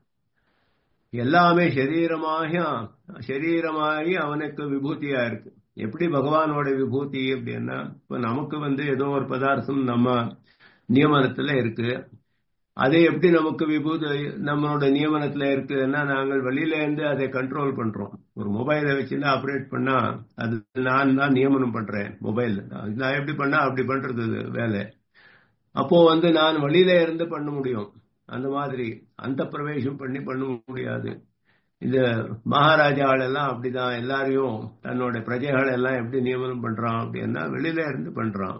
[SPEAKER 1] எல்லாமே சரீரமாக சரீரமாகி அவனுக்கு விபூதியா இருக்கு எப்படி பகவானோட விபூதி அப்படின்னா இப்ப நமக்கு வந்து ஏதோ ஒரு பதார்த்தம் நம்ம நியமனத்துல இருக்கு அதை எப்படி நமக்கு விபூதி நம்மளோட நியமனத்துல இருக்குன்னா நாங்கள் வெளியில இருந்து அதை கண்ட்ரோல் பண்றோம் ஒரு மொபைலை வச்சுட்டு ஆப்ரேட் பண்ணா அது நான் தான் நியமனம் பண்றேன் மொபைல் நான் எப்படி பண்ணா அப்படி பண்றது வேலை அப்போ வந்து நான் வெளியில இருந்து பண்ண முடியும் அந்த மாதிரி அந்த பிரவேசம் பண்ணி பண்ண முடியாது இந்த மகாராஜாள் எல்லாம் அப்படிதான் எல்லாரையும் தன்னோட பிரஜைகள் எல்லாம் எப்படி நியமனம் பண்றான் அப்படின்னா வெளியில இருந்து பண்றான்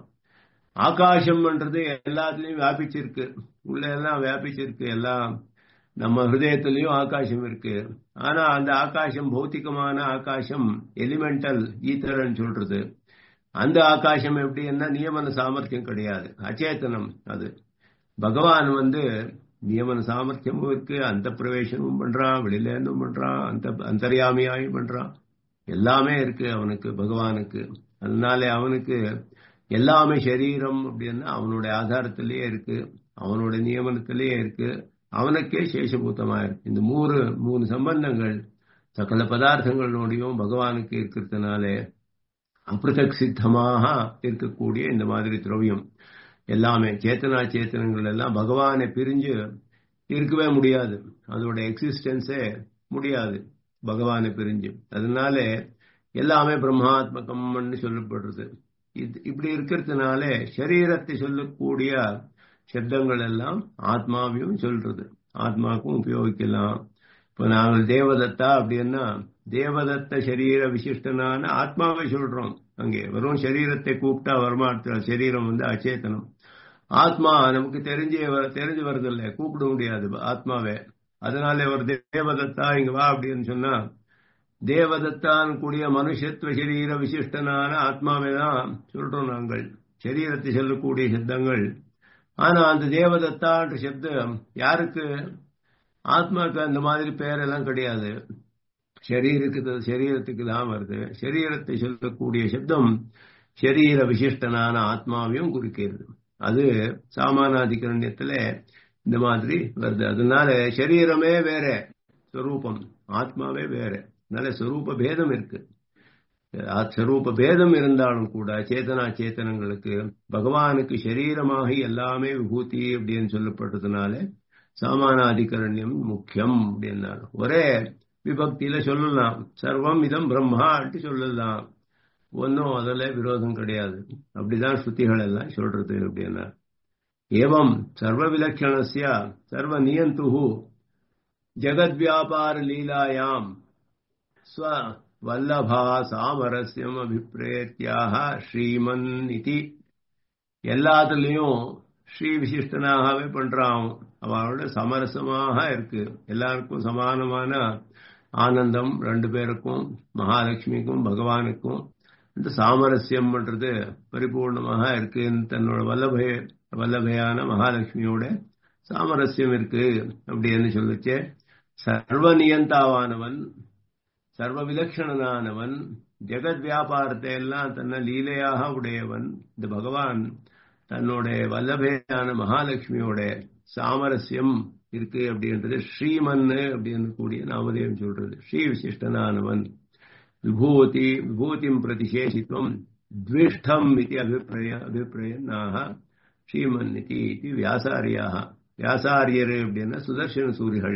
[SPEAKER 1] ஆகாசம் பண்றது எல்லாத்துலயும் வியாபிச்சிருக்கு உள்ள எல்லாம் வியாபிச்சிருக்கு எல்லாம் நம்ம ஹிருதயத்திலையும் ஆகாசம் இருக்கு ஆனா அந்த ஆகாசம் பௌத்திகமான ஆகாசம் எலிமெண்டல் ஈத்தரன் சொல்றது அந்த ஆகாசம் எப்படி என்ன நியமன சாமர்த்தியம் கிடையாது அச்சேத்தனம் அது பகவான் வந்து நியமன சாமர்த்தியமும் இருக்கு அந்த பிரவேசமும் பண்றான் வெளியில இருந்தும் பண்றான் அந்த அந்தர்யாமியாயும் பண்றான் எல்லாமே இருக்கு அவனுக்கு பகவானுக்கு அதனால அவனுக்கு எல்லாமே சரீரம் அப்படின்னா அவனுடைய ஆதாரத்திலேயே இருக்கு அவனுடைய நியமனத்திலேயே இருக்கு அவனுக்கே சேஷபூத்தமா இருக்கு இந்த மூணு மூணு சம்பந்தங்கள் சகல பதார்த்தங்களோடையும் பகவானுக்கு இருக்கிறதுனால அப்பிரதக் சித்தமாக இருக்கக்கூடிய இந்த மாதிரி திரவியம் எல்லாமே சேத்தனா சேத்தனங்கள் எல்லாம் பகவானை பிரிஞ்சு இருக்கவே முடியாது அதோட எக்ஸிஸ்டன்ஸே முடியாது பகவானை பிரிஞ்சு அதனால எல்லாமே பிரம்மாத்மகம்னு சொல்லப்படுறது இது இப்படி இருக்கிறதுனால சரீரத்தை சொல்லக்கூடிய சப்தங்கள் எல்லாம் ஆத்மாவையும் சொல்றது ஆத்மாவுக்கும் உபயோகிக்கலாம் இப்ப நாங்கள் தேவதத்தா அப்படின்னா தேவதத்த சரீர விசிஷ்டனான ஆத்மாவை சொல்றோம் அங்கே வெறும் சரீரத்தை கூப்பிட்டா வரமாட்ட சரீரம் வந்து அச்சேதனம் ஆத்மா நமக்கு தெரிஞ்சே தெரிஞ்சு வருதில்லை கூப்பிட முடியாது ஆத்மாவே அதனால ஒரு தேவதத்தா இங்க வா அப்படின்னு சொன்னா தேவதத்தான் கூடிய மனுஷத்துவ சரீர விசிஷ்டனான ஆத்மாவை தான் சொல்றோம் நாங்கள் சரீரத்தை சொல்லக்கூடிய சப்தங்கள் ஆனா அந்த தேவதத்தான்ற சப்தம் யாருக்கு ஆத்மாவுக்கு அந்த மாதிரி பேரெல்லாம் கிடையாது சரீரத்துக்கு சரீரத்துக்கு தான் வருது சரீரத்தை சொல்லக்கூடிய சப்தம் சரீர விசிஷ்டனான ஆத்மாவையும் குறிக்கிறது அது சாமானாதிகரண்யத்துல இந்த மாதிரி வருது அதனால சரீரமே வேற ஸ்வரூபம் ஆத்மாவே வேற அதனால ஸ்வரூப பேதம் இருக்கு ஸ்வரூப பேதம் இருந்தாலும் கூட சேதனா சேத்தனங்களுக்கு பகவானுக்கு சரீரமாகி எல்லாமே விபூதி அப்படின்னு சொல்லப்பட்டதுனால சாமானாதிகரண்யம் முக்கியம் அப்படின்னாலும் ஒரே விபக்தியில சொல்லலாம் சர்வம் இதம் பிரம்மாட்டு சொல்லலாம் ஒன்னும் அதில் விரோதம் கிடையாது அப்படிதான் ஸ்ருதிகள் எல்லாம் சொல்றது அப்படின்னா ஏவம் சர்வ விலட்சணசிய சர்வ நியந்து ஜெகத்வியாபார லீலாயாம் ஸ்வ வல்லபா சாமரஸ்யம் அபிப்பிரேத்தியாக ஸ்ரீமன் இதி எல்லாத்துலயும் ஸ்ரீ விசிஷ்டனாகவே பண்றான் அவளோட சமரசமாக இருக்கு எல்லாருக்கும் சமானமான ஆனந்தம் ரெண்டு பேருக்கும் மகாலட்சுமிக்கும் பகவானுக்கும் இந்த சாமரஸ்யம் பண்றது பரிபூர்ணமாக இருக்கு தன்னோட வல்லபய வல்லபையான மகாலட்சுமியோட சாமரஸ்யம் இருக்கு அப்படின்னு சொல்லிச்சு சர்வ நியந்தாவானவன் சர்வ விலட்சணனானவன் ஜெகத் வியாபாரத்தை எல்லாம் தன்னை லீலையாக உடையவன் இந்த பகவான் தன்னோட வல்லபையான மகாலட்சுமியோட சாமரஸ்யம் இருக்கு அப்படின்றது ஸ்ரீமன்னு அப்படின்னு கூடிய நாமதேவம் சொல்றது ஸ்ரீ விசிஷ்டனானவன் விபூதி விபூதிம் பிரதிசேஷித்வம் द्विष्ठम् इति अभिप्रय अभिप्रयन्नाः ஸ்ரீமன் இதி இது வியாசாரியாக வியாசாரியர் அப்படின்னா சுதர்சன சூரிகள்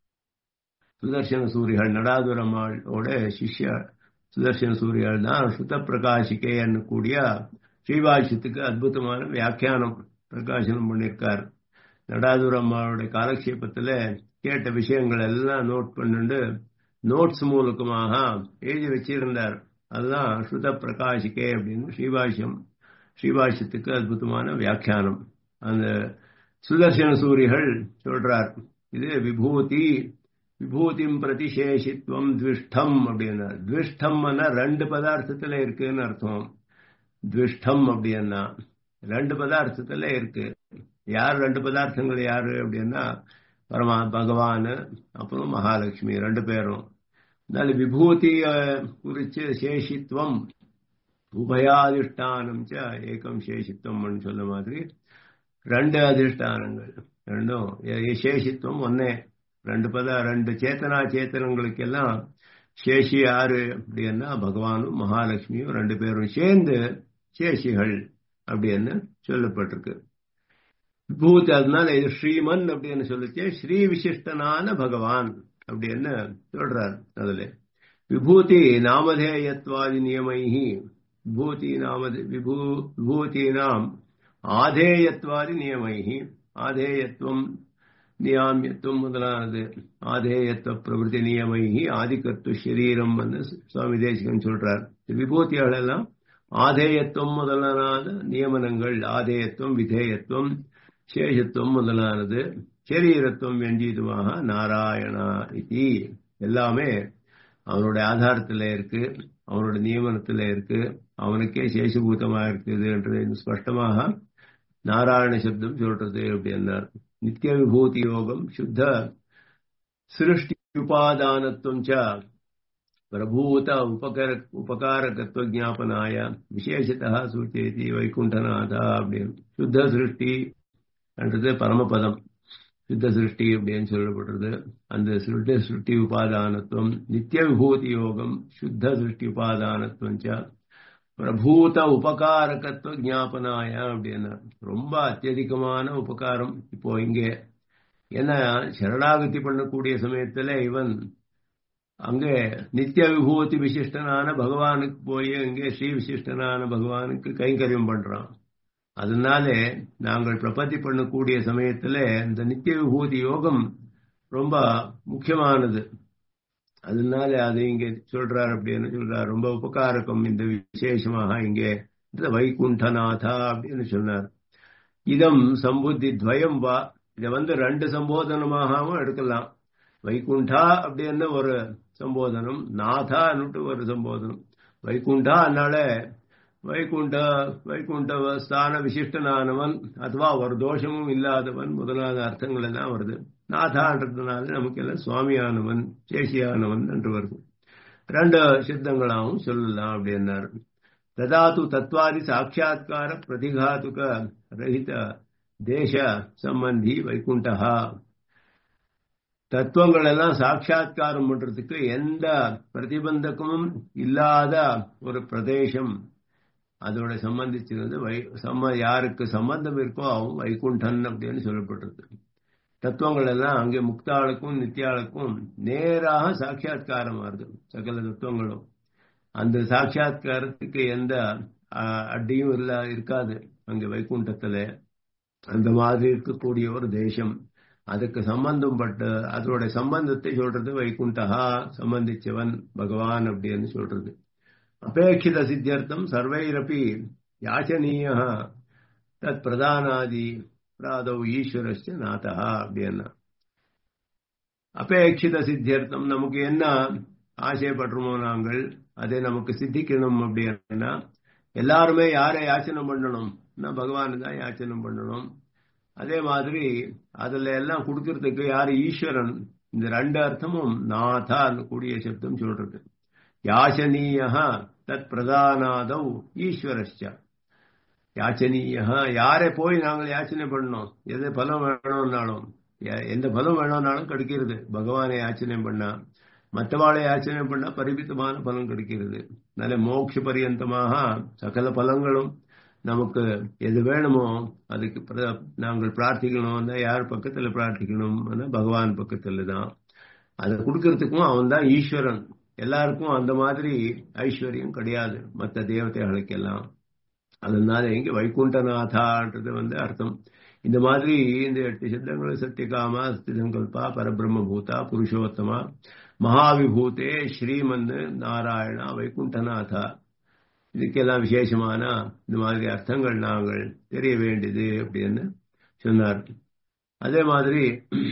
[SPEAKER 1] சுதர்சன சூரிகள் நடாதுரம்மாளோட சிஷ்ய சுதர்சன சூரிகள் தான் சுத பிரகாஷிகே கூடிய ஸ்ரீவாஷ்யத்துக்கு அற்புதமான வியாக்கியானம் பிரகாசனம் பண்ணியிருக்கார் நடாதுரம்மாவோட காலக்ஷேபத்தில் கேட்ட விஷயங்கள் எல்லாம் நோட் பண்ணிட்டு நோட்ஸ் மூலக்கமாக எழுதி வச்சிருந்தார் அதுதான் ஸ்ருத பிரகாஷிகே அப்படின்னு ஸ்ரீபாஷ்யம் ஸ்ரீபாஷ்யத்துக்கு அற்புதமான வியாக்கியானம் அந்த சுதர்சன சூரிகள் சொல்றார் இது விபூதி விபூதிம் பிரதிசேஷித்வம் த்விஷ்டம் அப்படின்னா த்விஷ்டம்னா ரெண்டு பதார்த்தத்துல இருக்குன்னு அர்த்தம் த்விஷ்டம் அப்படின்னா ரெண்டு பதார்த்தத்துல இருக்கு யார் ரெண்டு பதார்த்தங்கள் யாரு அப்படின்னா பரமா பகவான் அப்புறம் மகாலட்சுமி ரெண்டு பேரும் அதனால விபூதிய குறிச்சு சேஷித்வம் உபயாதிஷ்டானம் ஏகம் சேஷித்வம் சொல்ல மாதிரி ரெண்டு அதிஷ்டானங்கள் ரெண்டும் சேஷித்வம் ஒன்னே ரெண்டு பத ரெண்டு சேத்தனா சேத்தனங்களுக்கெல்லாம் சேஷி யாரு அப்படின்னா பகவானும் மகாலட்சுமியும் ரெண்டு பேரும் சேர்ந்து சேஷிகள் அப்படின்னு சொல்லப்பட்டிருக்கு விபூதி அதனால இது ஸ்ரீமன் அப்படின்னு சொல்லிச்சு ஸ்ரீ விசிஷ்டனான பகவான் அப்படின்னு சொல்றார் அதுல விபூதி நாமதேயத்வாதி நியமைஹி விபூதி நாம விபூ விபூதீனாம் ஆதேயத்வாதி நியமைஹி ஆதேயத்துவம் நியாமியத்துவம் முதலானது ஆதேயத்துவ பிரவருத்தி நியமைஹி ஆதிக்கத்து சரீரம் வந்து சுவாமி தேசிகன் சொல்றார் விபூதிகள் எல்லாம் ஆதேயத்துவம் முதலான நியமனங்கள் ஆதேயத்துவம் விதேயத்துவம் சேஷத்துவம் முதலானது சரீரத்துவம் வெஞ்சீதுமாக நாராயணா இது எல்லாமே அவனுடைய ஆதாரத்தில் இருக்கு அவனுடைய நியமனத்தில் இருக்கு அவனுக்கே சேஷபூதமாக இருக்குது என்று ஸ்பஷ்டமாக நாராயண சப்தம் சொல்றது அப்படின்னார் நித்திய விபூதி யோகம் சுத்த சிருஷ்டி உபாதானத்துவம் ச பிரபூத உபகர உபகாரகத்துவ ஜாபனாய விசேஷத்தா சூச்சேதி வைகுண்டநாதா அப்படின்னு சுத்த சிருஷ்டி என்றது பரமபதம் சித்த சிருஷ்டி அப்படின்னு சொல்லப்படுறது அந்த சுத்த சிருஷ்டி உபாதானத்துவம் நித்திய விபூதி யோகம் சுத்த சிருஷ்டி உபாதானத்துவம் ச பிரபூத உபகாரகத்துவ ஜாபனாய அப்படின்னா ரொம்ப அத்தியதிகமான உபகாரம் இப்போ இங்கே ஏன்னா சரணாகதி பண்ணக்கூடிய சமயத்துல இவன் அங்கே நித்திய விபூதி விசிஷ்டனான பகவானுக்கு போய் அங்கே ஸ்ரீ விசிஷ்டனான பகவானுக்கு கைங்கரியம் பண்றான் அதனாலே நாங்கள் பிரபத்தி பண்ணக்கூடிய சமயத்துல இந்த நித்திய விபூதி யோகம் ரொம்ப முக்கியமானது அதனால அது இங்க சொல்றார் அப்படின்னு சொல்றார் ரொம்ப உபகாரகம் இந்த விசேஷமாக இங்கே இந்த வைகுண்டநாதா அப்படின்னு சொன்னார் இதம் சம்புத்தி துவயம் வா இதை வந்து ரெண்டு சம்போதனமாகவும் எடுக்கலாம் வைகுண்டா அப்படின்னு ஒரு சம்போதனம் நாதான்னுட்டு ஒரு சம்போதனம் வைகுண்டா அதனால வைகுண்ட வைகுண்ட ஸ்தான விசிஷ்டனானவன் அதுவா ஒரு தோஷமும் இல்லாதவன் முதலான அர்த்தங்கள் எல்லாம் வருது நாதான்றதுனால நமக்கு எல்லாம் சுவாமியானவன் சேஷியானவன் என்று வருது ரெண்டு சித்தங்களாகவும் சொல்லலாம் அப்படின்னாரு ததாத்து தத்வாதி சாட்சா்கார பிரதிகாத்துக ரஹித தேச சம்பந்தி வைகுண்டா தத்துவங்கள் எல்லாம் சாட்சா்காரம் பண்றதுக்கு எந்த பிரதிபந்தகமும் இல்லாத ஒரு பிரதேசம் அதோட சம்பந்திச்சிருந்து வை சம்ம யாருக்கு சம்பந்தம் இருக்கோ அவன் வைகுண்டன் அப்படின்னு சொல்லப்படுறது தத்துவங்கள் எல்லாம் அங்கே முக்தாளுக்கும் நித்தியாளுக்கும் நேராக சாட்சா்காரம் வருது சகல தத்துவங்களும் அந்த சாட்சா்காரத்துக்கு எந்த அடியும் இல்ல இருக்காது அங்க வைகுண்டத்துல அந்த மாதிரி இருக்கக்கூடிய ஒரு தேசம் அதுக்கு சம்பந்தம் பட்டு அதோட சம்பந்தத்தை சொல்றது வைகுண்டகா சம்பந்திச்சவன் பகவான் அப்படின்னு சொல்றது அபேட்சித சித்தியர்த்தம் சர்வைரப்பி யாச்சனீய தத் பிரதானாதி பிராதவ் ஈஸ்வரஸ்ய நாதா அப்படின்னா அபேட்சித சித்தியர்த்தம் நமக்கு என்ன ஆசைப்படுறோமோ நாங்கள் அதை நமக்கு சித்திக்கணும் அப்படின்னா எல்லாருமே யாரை யாச்சனை பண்ணணும் பகவானு தான் யாச்சனம் பண்ணணும் அதே மாதிரி அதுல எல்லாம் கொடுக்கறதுக்கு யாரு ஈஸ்வரன் இந்த ரெண்டு அர்த்தமும் நாதான்னு கூடிய சப்தம் சொல்றது யாச்சனீய தத் பிரதானாதவ் ஈஸ்வரஸ்ய யாச்சனீய யாரை போய் நாங்கள் யாச்சனை பண்ணோம் எது பலம் வேணும்னாலும் எந்த பலம் வேணும்னாலும் கிடைக்கிறது பகவானை யாச்சனை பண்ணா மற்றவாளை யாச்சனை பண்ணா பரிமிதமான பலம் கிடைக்கிறது நல்ல மோட்ச பரியந்தமாக சகல பலங்களும் நமக்கு எது வேணுமோ அதுக்கு நாங்கள் பிரார்த்திக்கணும் யார் பக்கத்துல பிரார்த்திக்கணும் பகவான் பக்கத்துல தான் அதை கொடுக்கறதுக்கும் அவன் தான் ஈஸ்வரன் எல்லாருக்கும் அந்த மாதிரி ஐஸ்வர்யம் கிடையாது மற்ற தேவதைகளுக்கெல்லாம் அதனால இங்க வைகுண்டநாதான்றது வந்து அர்த்தம் இந்த மாதிரி இந்த எட்டு சித்தங்கள் சத்தியகாமா சத்தியசங்கல்பா பரபிரம்ம பூதா புருஷோத்தமா மகாவிபூதே ஸ்ரீமன் நாராயணா வைகுண்டநாதா இதுக்கெல்லாம் விசேஷமான இந்த மாதிரி அர்த்தங்கள் நாங்கள் தெரிய வேண்டியது அப்படின்னு சொன்னார் அதே மாதிரி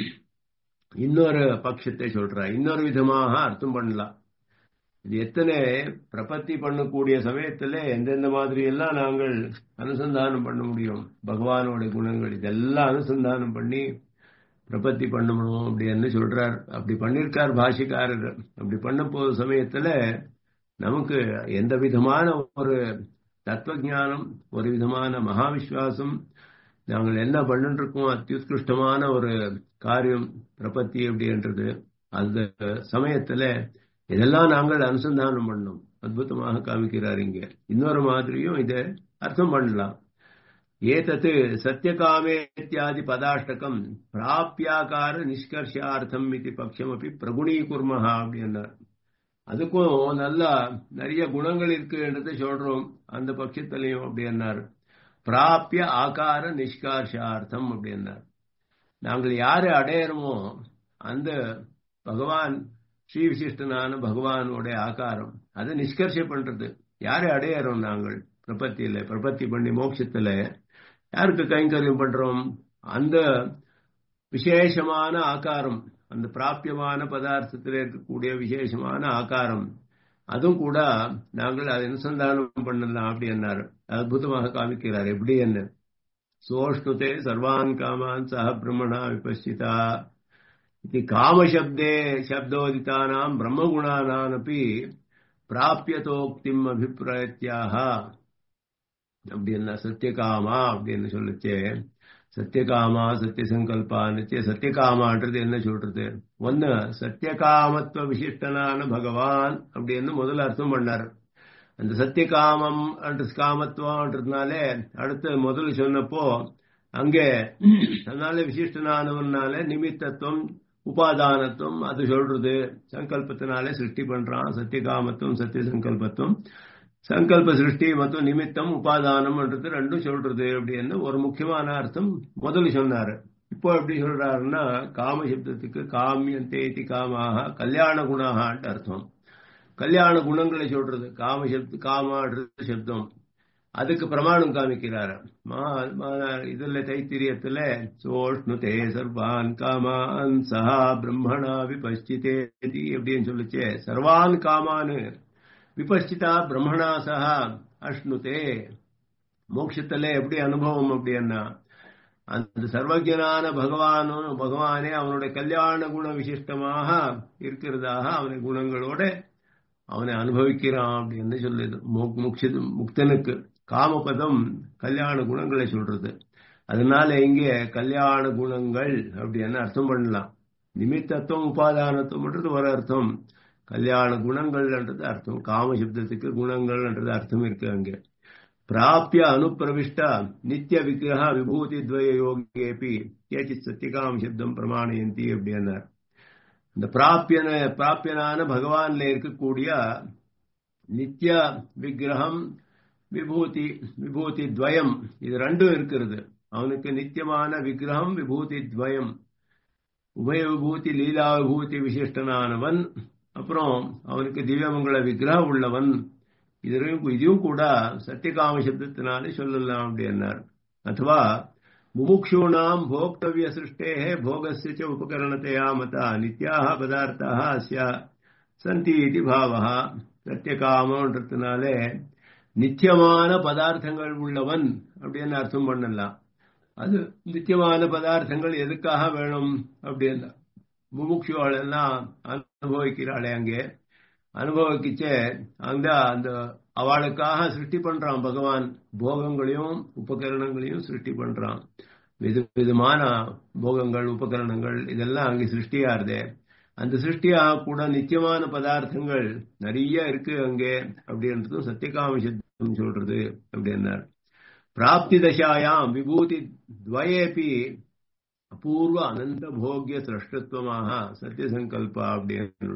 [SPEAKER 1] இன்னொரு பட்சத்தை சொல்றார் இன்னொரு விதமாக அர்த்தம் பண்ணலாம் இது எத்தனை பிரபத்தி பண்ணக்கூடிய சமயத்துல எந்தெந்த மாதிரி எல்லாம் நாங்கள் அனுசந்தானம் பண்ண முடியும் பகவானோட குணங்கள் இதெல்லாம் அனுசந்தானம் பண்ணி பிரபத்தி பண்ணணும் அப்படின்னு சொல்றார் அப்படி பண்ணிருக்கார் பாஷிக்காரர் அப்படி பண்ண போற சமயத்துல நமக்கு எந்த விதமான ஒரு தத்துவ ஞானம் ஒரு விதமான மகாவிஸ்வாசம் நாங்கள் என்ன பண்ணிட்டு இருக்கோம் அத்தியுத்கிருஷ்டமான ஒரு காரியம் பிரபத்தி அப்படின்றது அந்த சமயத்துல இதெல்லாம் நாங்கள் அனுசந்தானம் பண்ணோம் அற்புதமாக காமிக்கிறார் இங்க இன்னொரு மாதிரியும் இதை அர்த்தம் பண்ணலாம் ஏதத்து சத்தியகாமே இத்தியாதி பதாஷ்டகம் பிராப்பியாக்கார நிஷ்கர்ஷார்த்தம் இது பட்சம் அப்படி பிரகுணீகுர்மஹா அப்படின்னார் அதுக்கும் நல்லா நிறைய குணங்கள் இருக்குன்றதை சொல்றோம் அந்த பட்சத்திலையும் அப்படின்னார் பிராப்பிய ஆகார நிஷ்கார்ஷார்த்தம் அப்படின்னார் நாங்கள் யாரை அடையிறோமோ அந்த பகவான் ஸ்ரீ விசிஷ்டனான பகவானுடைய ஆகாரம் அதை நிஷ்கர்ஷ பண்றது யாரை அடையிறோம் நாங்கள் பிரபத்தியில பிரபத்தி பண்ணி மோட்சத்துல யாருக்கு கைங்கரியம் பண்றோம் அந்த விசேஷமான ஆகாரம் அந்த பிராப்பியமான பதார்த்தத்தில் இருக்கக்கூடிய விசேஷமான ஆகாரம் அதுவும் கூட நாங்கள் அதை அனுசந்தானம் பண்ணலாம் அப்படி என்னார் அற்புதமாக காமிக்கிறார் எப்படி என்ன சோஷ்ணுதே சர்வான் காமான் சஹ பிரம்மணா விபஸ்சிதா இது காமசப்தே சப்தோதிதானாம் பிரம்மகுணானானப்பி பிராபியதோக்திம் அபிப்பிராயத்தியாக அப்படின்னா சத்தியகாமா அப்படின்னு சொல்லுச்சு சத்தியகாமா சத்தியசங்கல்பான்னு சத்தியகாமான்றது என்ன சொல்றது ஒன்னு சத்தியகாமத்துவ விசிஷ்டனான பகவான் அப்படின்னு முதல்ல அர்த்தம் பண்ணார் அந்த சத்தியகாமம் காமத்துவம்ன்றதுனாலே அடுத்து முதல்ல சொன்னப்போ அங்கே அதனால விசிஷ்டனானவனால நிமித்தத்துவம் உபாதானத்துவம் அது சொல்றது சங்கல்பத்தினாலே சிருஷ்டி பண்றான் சத்தியகாமத்துவம் சத்திய சங்கல்பத்துவம் சங்கல்ப சிருஷ்டி மற்றும் நிமித்தம் உபாதானம்ன்றது ரெண்டும் சொல்றது அப்படின்னு ஒரு முக்கியமான அர்த்தம் முதல்ல சொன்னாரு இப்போ எப்படி சொல்றாருன்னா காம சப்தத்துக்கு காமியந்தேதி காமாக கல்யாண குணாகான்ட்டு அர்த்தம் கல்யாண குணங்களை சொல்றது காம சப்த காமான்றது சப்தம் அதுக்கு பிரமாணம் காமிக்கிறாரு இதுல தைத்திரியத்துல சோஷ்ணுதே சர்வான் காமான் சஹா பிரம்மணா விபஷ்டிதேதி அப்படின்னு சொல்லிச்சே சர்வான் காமான்னு விபஷ்டிதா பிரம்மணா சஹா அஷ்ணுதே மோட்சத்துல எப்படி அனுபவம் அப்படின்னா அந்த சர்வஜனான பகவானும் பகவானே அவனுடைய கல்யாண குண விசிஷ்டமாக இருக்கிறதாக அவனுடைய குணங்களோட அவனை அனுபவிக்கிறான் அப்படின்னு சொல்லுது முக்தனுக்கு காமபதம் கல்யாண குணங்களை சொல்றது அதனால இங்கே கல்யாண குணங்கள் அப்படின்னு அர்த்தம் பண்ணலாம் நிமித்தத்துவம் உபாதானத்துவம்ன்றது ஒரு அர்த்தம் கல்யாண குணங்கள்ன்றது அர்த்தம் காம சப்தத்துக்கு குணங்கள்ன்றது அர்த்தம் இருக்கு அங்கே பிராபிய அனுப்பிரவிஷ்ட நித்திய விக்கிரக விபூதி துவய யோகியேபி கேச்சித் சத்தியகாம சப்தம் பிரமாணயந்தி அப்படின்னார் இந்த பிராபியன பிராபியனான பகவான்ல இருக்கக்கூடிய நித்திய விக்கிரகம் விபூதி விபூதி துவயம் இது ரெண்டும் இருக்கிறது அவனுக்கு நித்தியமான விக்கிரகம் விபூதி துவயம் உபய விபூதி லீலா விபூதி விசிஷ்டனானவன் அப்புறம் அவனுக்கு திவ்யமங்கள விக்கிரகம் உள்ளவன் இதையும் இதையும் கூட சத்தியகாம சப்தத்தினாலே சொல்லலாம் அப்படின்னார் அதுவா முமுक्षूणाम् भोक्तव्य सृष्टेः भोगस्य च उपकरणतया मता नित्याः पदार्थाः अस्य सन्ति इति भावः சத்தியகாமன்றதுனாலே நித்தியமான பதார்த்தங்கள் உள்ளவன் அப்படின்னு அர்த்தம் பண்ணலாம் அது நித்தியமான பதார்த்தங்கள் எதுக்காக வேணும் அப்படின்னா முமுட்சுவாள் எல்லாம் அனுபவிக்கிறாளே அங்கே அனுபவிக்கிச்சே அங்க அந்த அவளுக்காக சிருஷ்டி பண்றான் பகவான் போகங்களையும் உபகரணங்களையும் சிருஷ்டி பண்றான் வித விதமான போகங்கள் உபகரணங்கள் இதெல்லாம் அங்கே சிருஷ்டியாருதே அந்த சிருஷ்டியாக கூட நித்தியமான பதார்த்தங்கள் நிறைய இருக்கு அங்கே அப்படின்றதும் சத்தியகாம சித்தம் சொல்றது அப்படின்னார் பிராப்தி தசாயாம் விபூதி துவயேபி அபூர்வ அனந்த போகிய சிரஷ்டத்துவமாக சத்தியசங்கல்பா அப்படின்னு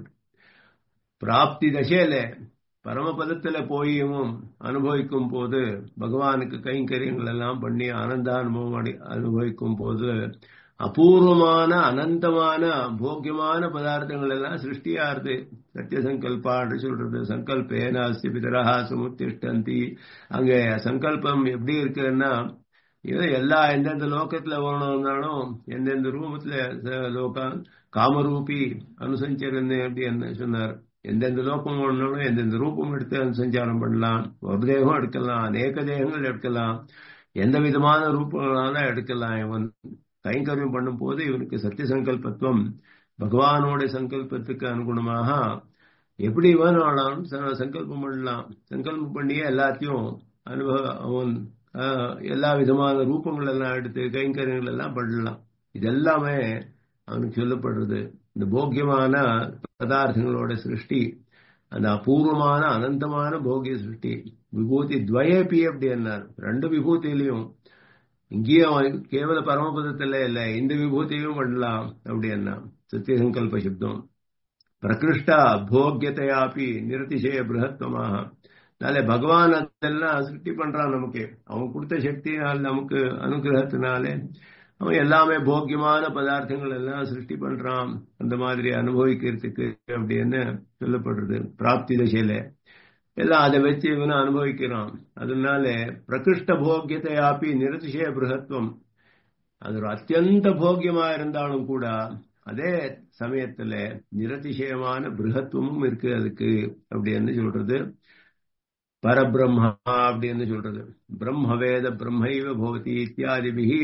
[SPEAKER 1] பிராப்தி தசையில பரமபதத்துல போயும் அனுபவிக்கும் போது பகவானுக்கு கைங்கரியங்கள் எல்லாம் பண்ணி ஆனந்த அனுபவம் அனுபவிக்கும் போது அபூர்வமான அனந்தமான போக்கியமான பதார்த்தங்கள் எல்லாம் சிருஷ்டியாருது சத்திய சங்கல்பான்னு சொல்றது சங்கல்பேனாஸ்தி பிதரஹா சமுத்திஷ்டந்தி அங்க சங்கல்பம் எப்படி இருக்குன்னா இது எல்லா எந்தெந்த லோகத்துல வேணும்னாலும் எந்தெந்த ரூபத்துல லோகம் காமரூபி அனுசஞ்சரன்னு அப்படின்னு சொன்னார் எந்தெந்த லோகம் வேணும்னாலும் எந்தெந்த ரூபம் எடுத்து அனுசஞ்சாரம் பண்ணலாம் ஒரு தேகம் எடுக்கலாம் அநேக தேகங்கள் எடுக்கலாம் எந்த விதமான ரூபங்களால எடுக்கலாம் இவன் கைங்கரியம் பண்ணும் போது இவனுக்கு சத்திய சங்கல்பத்துவம் பகவானோட சங்கல்பத்துக்கு அனுகுணமாக எப்படி வேணாலும் சங்கல்பம் பண்ணலாம் சங்கல்பம் பண்ணியே எல்லாத்தையும் அனுபவ அவன் எல்லா விதமான ரூபங்கள் எல்லாம் எடுத்து கைங்கரியங்கள் எல்லாம் பண்ணலாம் இதெல்லாமே அவனுக்கு சொல்லப்படுறது இந்த போக்கியமான பதார்த்தங்களோட சிருஷ்டி அந்த அபூர்வமான அனந்தமான போகிய சிருஷ்டி விபூதி துவயப்பி அப்படி என்னார் ரெண்டு விபூதியிலையும் இங்கேயும் கேவல பரமபதத்துல இல்ல இந்த விபூதியும் பண்ணலாம் அப்படி என்ன சத்தியசங்கல்ப சப்தம் பிரகிருஷ்டா போக்கியத்தையாப்பி நிரதிசய பிருகத்வமாக அதனால பகவான் அதெல்லாம் சிருஷ்டி பண்றான் நமக்கு அவன் கொடுத்த சக்தினால் நமக்கு அனுகிரகத்தினாலே அவன் எல்லாமே போக்கியமான பதார்த்தங்கள் எல்லாம் சிருஷ்டி பண்றான் அந்த மாதிரி அனுபவிக்கிறதுக்கு அப்படின்னு சொல்லப்படுறது பிராப்தி தசையில எல்லாம் அதை வச்சு இவனை அனுபவிக்கிறான் அதனால பிரகிருஷ்ட போக்கியத்தையாப்பி நிரதிசய பிருகத்துவம் அது ஒரு அத்தியந்த போக்கியமா இருந்தாலும் கூட அதே சமயத்துல நிரதிசயமான பிருகத்துவமும் இருக்கு அதுக்கு அப்படின்னு சொல்றது பரபிரம்மா அப்படின்னு சொல்றது பிரம்மவேத பிரம்மைவ பவதி இத்தியாதிபிகி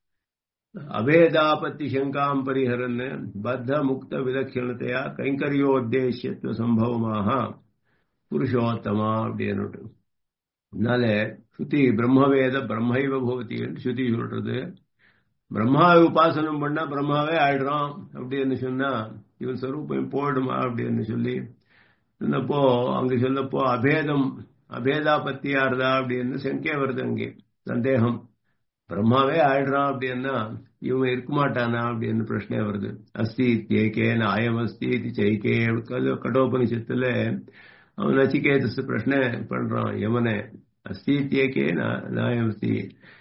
[SPEAKER 1] அவேதாபத்தி சங்காம் பரிஹரன் பத்த முக்த விலட்சணத்தையா கைங்கரியோத்தேசியத்துவ சம்பவமாக புருஷோத்தமா அப்படின்னு அதனால ஸ்ருதி பிரம்மவேத பிரம்மைவ பவதி என்று ஸ்ருதி சொல்றது பிரம்மாவை உபாசனம் பண்ணா பிரம்மாவே ஆயிடுறான் அப்படின்னு சொன்னா இவன் ஸ்வரூபம் போயிடுமா அப்படின்னு சொல்லி சொன்னப்போ அங்க சொல்லப்போ அபேதம் அபேதாபத்தியாருதா அப்படின்னு சங்கே வருது அங்கே சந்தேகம் பிரம்மாவே ஆயிடுறான் அப்படின்னா இவன் இருக்க மாட்டானா அப்படின்னு பிரச்சனை வருது அஸ்தி தேக்கே நாயம் அஸ்தி சைக்கே கடோபனிஷத்துல அவன் நச்சிகேதஸ் பிரச்சனை பண்றான் யமனை அஸ்தி தேக்கே நாயம் அஸ்தி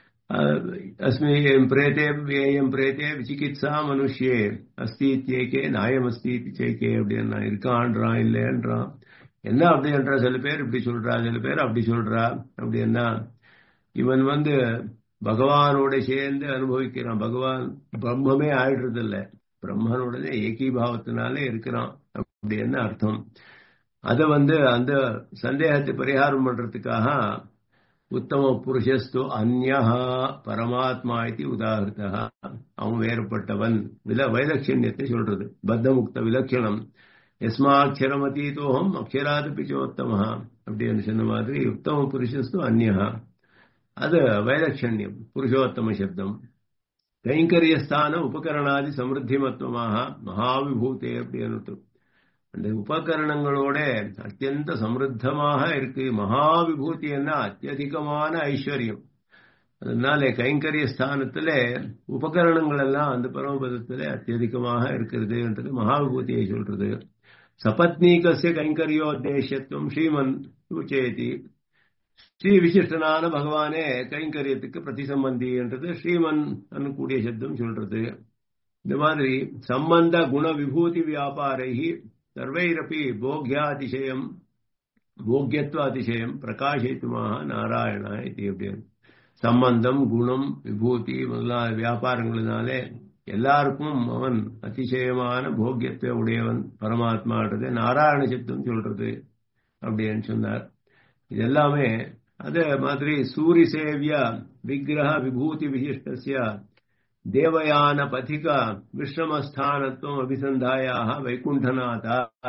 [SPEAKER 1] अस्मिन् प्रेते व्येयं प्रेते விசிகித்சா மனுஷியே அஸ்தி இத்தியேக்கே நாயம் அஸ்தி இச்சைக்கே அப்படின்னா இருக்கான்றான் இல்லைன்றான் என்ன அப்படின்றா சில பேர் இப்படி சொல்றா சில பேர் அப்படி சொல்றா அப்படின்னா இவன் வந்து பகவானோட சேர்ந்து அனுபவிக்கிறான் பகவான் பிரம்மமே ஆயிடுறது இல்ல பிரம்மனோடனே ஏகீபாவத்தினாலே இருக்கிறான் அப்படி என்ன அர்த்தம் அத வந்து அந்த சந்தேகத்தை பரிகாரம் பண்றதுக்காக உத்தம புருஷஸ்து அந்யா பரமாத்மா இது உதாகிருத்தா அவன் வேறுபட்டவன் வில வைலட்சண்யத்தை சொல்றது பத்தமுக்த விலட்சணம் எஸ்மாட்சரம் அதீதோகம் அக்ஷராது பிச்சோத்தம அப்படின்னு சொன்ன மாதிரி உத்தம புருஷஸ்து அந்யா அது வைலட்சண்யம் புருஷோத்தம சப்தம் கைங்கரியஸ்தான உபகரணாதி சமிருத்திமத்துவமாக மகாவிபூதே அப்படின்னு அந்த உபகரணங்களோட அத்தியந்த சமிருத்தமாக இருக்கு மகாவிபூதி என்ன அத்தியதிகமான ஐஸ்வர்யம் அதனால கைங்கரிய ஸ்தானத்துல உபகரணங்கள் எல்லாம் அந்த பரமபதத்துல அத்தியதிகமாக இருக்கிறதுன்றது மகாவிபூதியை சொல்றது சபத்னீகசிய கைங்கரியோத்தேசத்துவம் ஸ்ரீமன் உச்சேதி ஸ்ரீ விசிஷ்டனான பகவானே கைங்கரியத்துக்கு பிரதிசம்பந்தி என்றது ஸ்ரீமன் கூடிய சப்தம் சொல்றது இந்த மாதிரி சம்பந்த குண விபூதி வியாபாரைகி சர்வைரப்பி போக்யாதிசயம் போக்கியத்வாதிசயம் பிரகாசித்துமாக நாராயணா இது அப்படின்னு சம்பந்தம் குணம் விபூதி முதலான வியாபாரங்களினாலே எல்லாருக்கும் அவன் அதிசயமான போக்கியத்தை உடையவன் பரமாத்மான்றது நாராயண சித்தம் சொல்றது அப்படின்னு சொன்னார் இது எல்லாமே அதே மாதிரி சூரி சேவிய விக்கிரக விபூதி விசிஷ்டசிய தேவயான பதிக விஸ்ரமஸ்தானத்துவம் அபிசந்தாயாக வைகுண்டநாத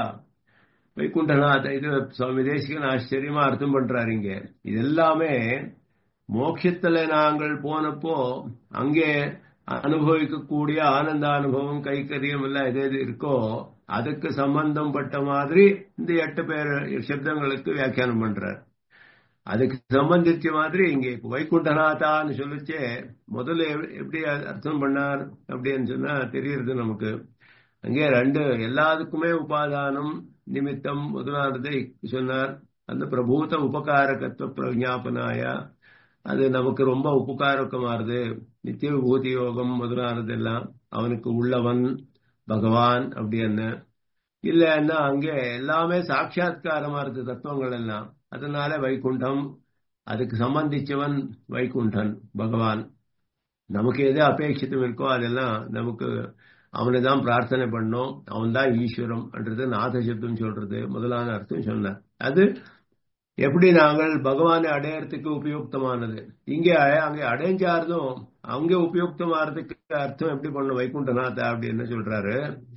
[SPEAKER 1] வைகுண்டநாத இது சுவாமி தேசிகன் ஆச்சரியமா அர்த்தம் பண்றாரு இங்க இது எல்லாமே மோட்சத்துல நாங்கள் போனப்போ அங்கே அனுபவிக்கக்கூடிய ஆனந்த அனுபவம் கைக்கரியம் எல்லாம் எது எது இருக்கோ அதுக்கு சம்பந்தம் பட்ட மாதிரி இந்த எட்டு பேர் சப்தங்களுக்கு வியாக்கியானம் பண்றார் அதுக்கு சம்பந்திச்ச மாதிரி இங்கே வைகுண்டநாதான்னு சொல்லிச்சே முதல்ல எப்படி அர்த்தம் பண்ணார் அப்படின்னு சொன்னா தெரியுறது நமக்கு அங்கே ரெண்டு எல்லாத்துக்குமே உபாதானம் நிமித்தம் முதலானதை சொன்னார் அந்த பிரபூத உபகாரகத்துவ பிரஜாபனாய அது நமக்கு ரொம்ப உபகாரக்கமாறுது நித்திய விபூதி யோகம் முதலானது எல்லாம் அவனுக்கு உள்ளவன் பகவான் அப்படின்னு இல்லைன்னா அங்கே எல்லாமே சாட்சா்காரமா இருக்கு தத்துவங்கள் எல்லாம் அதனால வைகுண்டம் அதுக்கு சம்பந்திச்சவன் வைகுண்டன் பகவான் நமக்கு எது அபேட்சித்தம் இருக்கோ அதெல்லாம் நமக்கு அவனை தான் பிரார்த்தனை பண்ணோம் அவன் தான் ஈஸ்வரம் என்றது நாத சப்தம் சொல்றது முதலான அர்த்தம் சொன்னார் அது எப்படி நாங்கள் பகவானை அடையறதுக்கு உபயுக்தமானது இங்கே அங்கே அடைஞ்சார்தும் அங்கே உபயுக்தமாறதுக்கு அர்த்தம் எப்படி பண்ணும் வைகுண்டநாத அப்படின்னு சொல்றாரு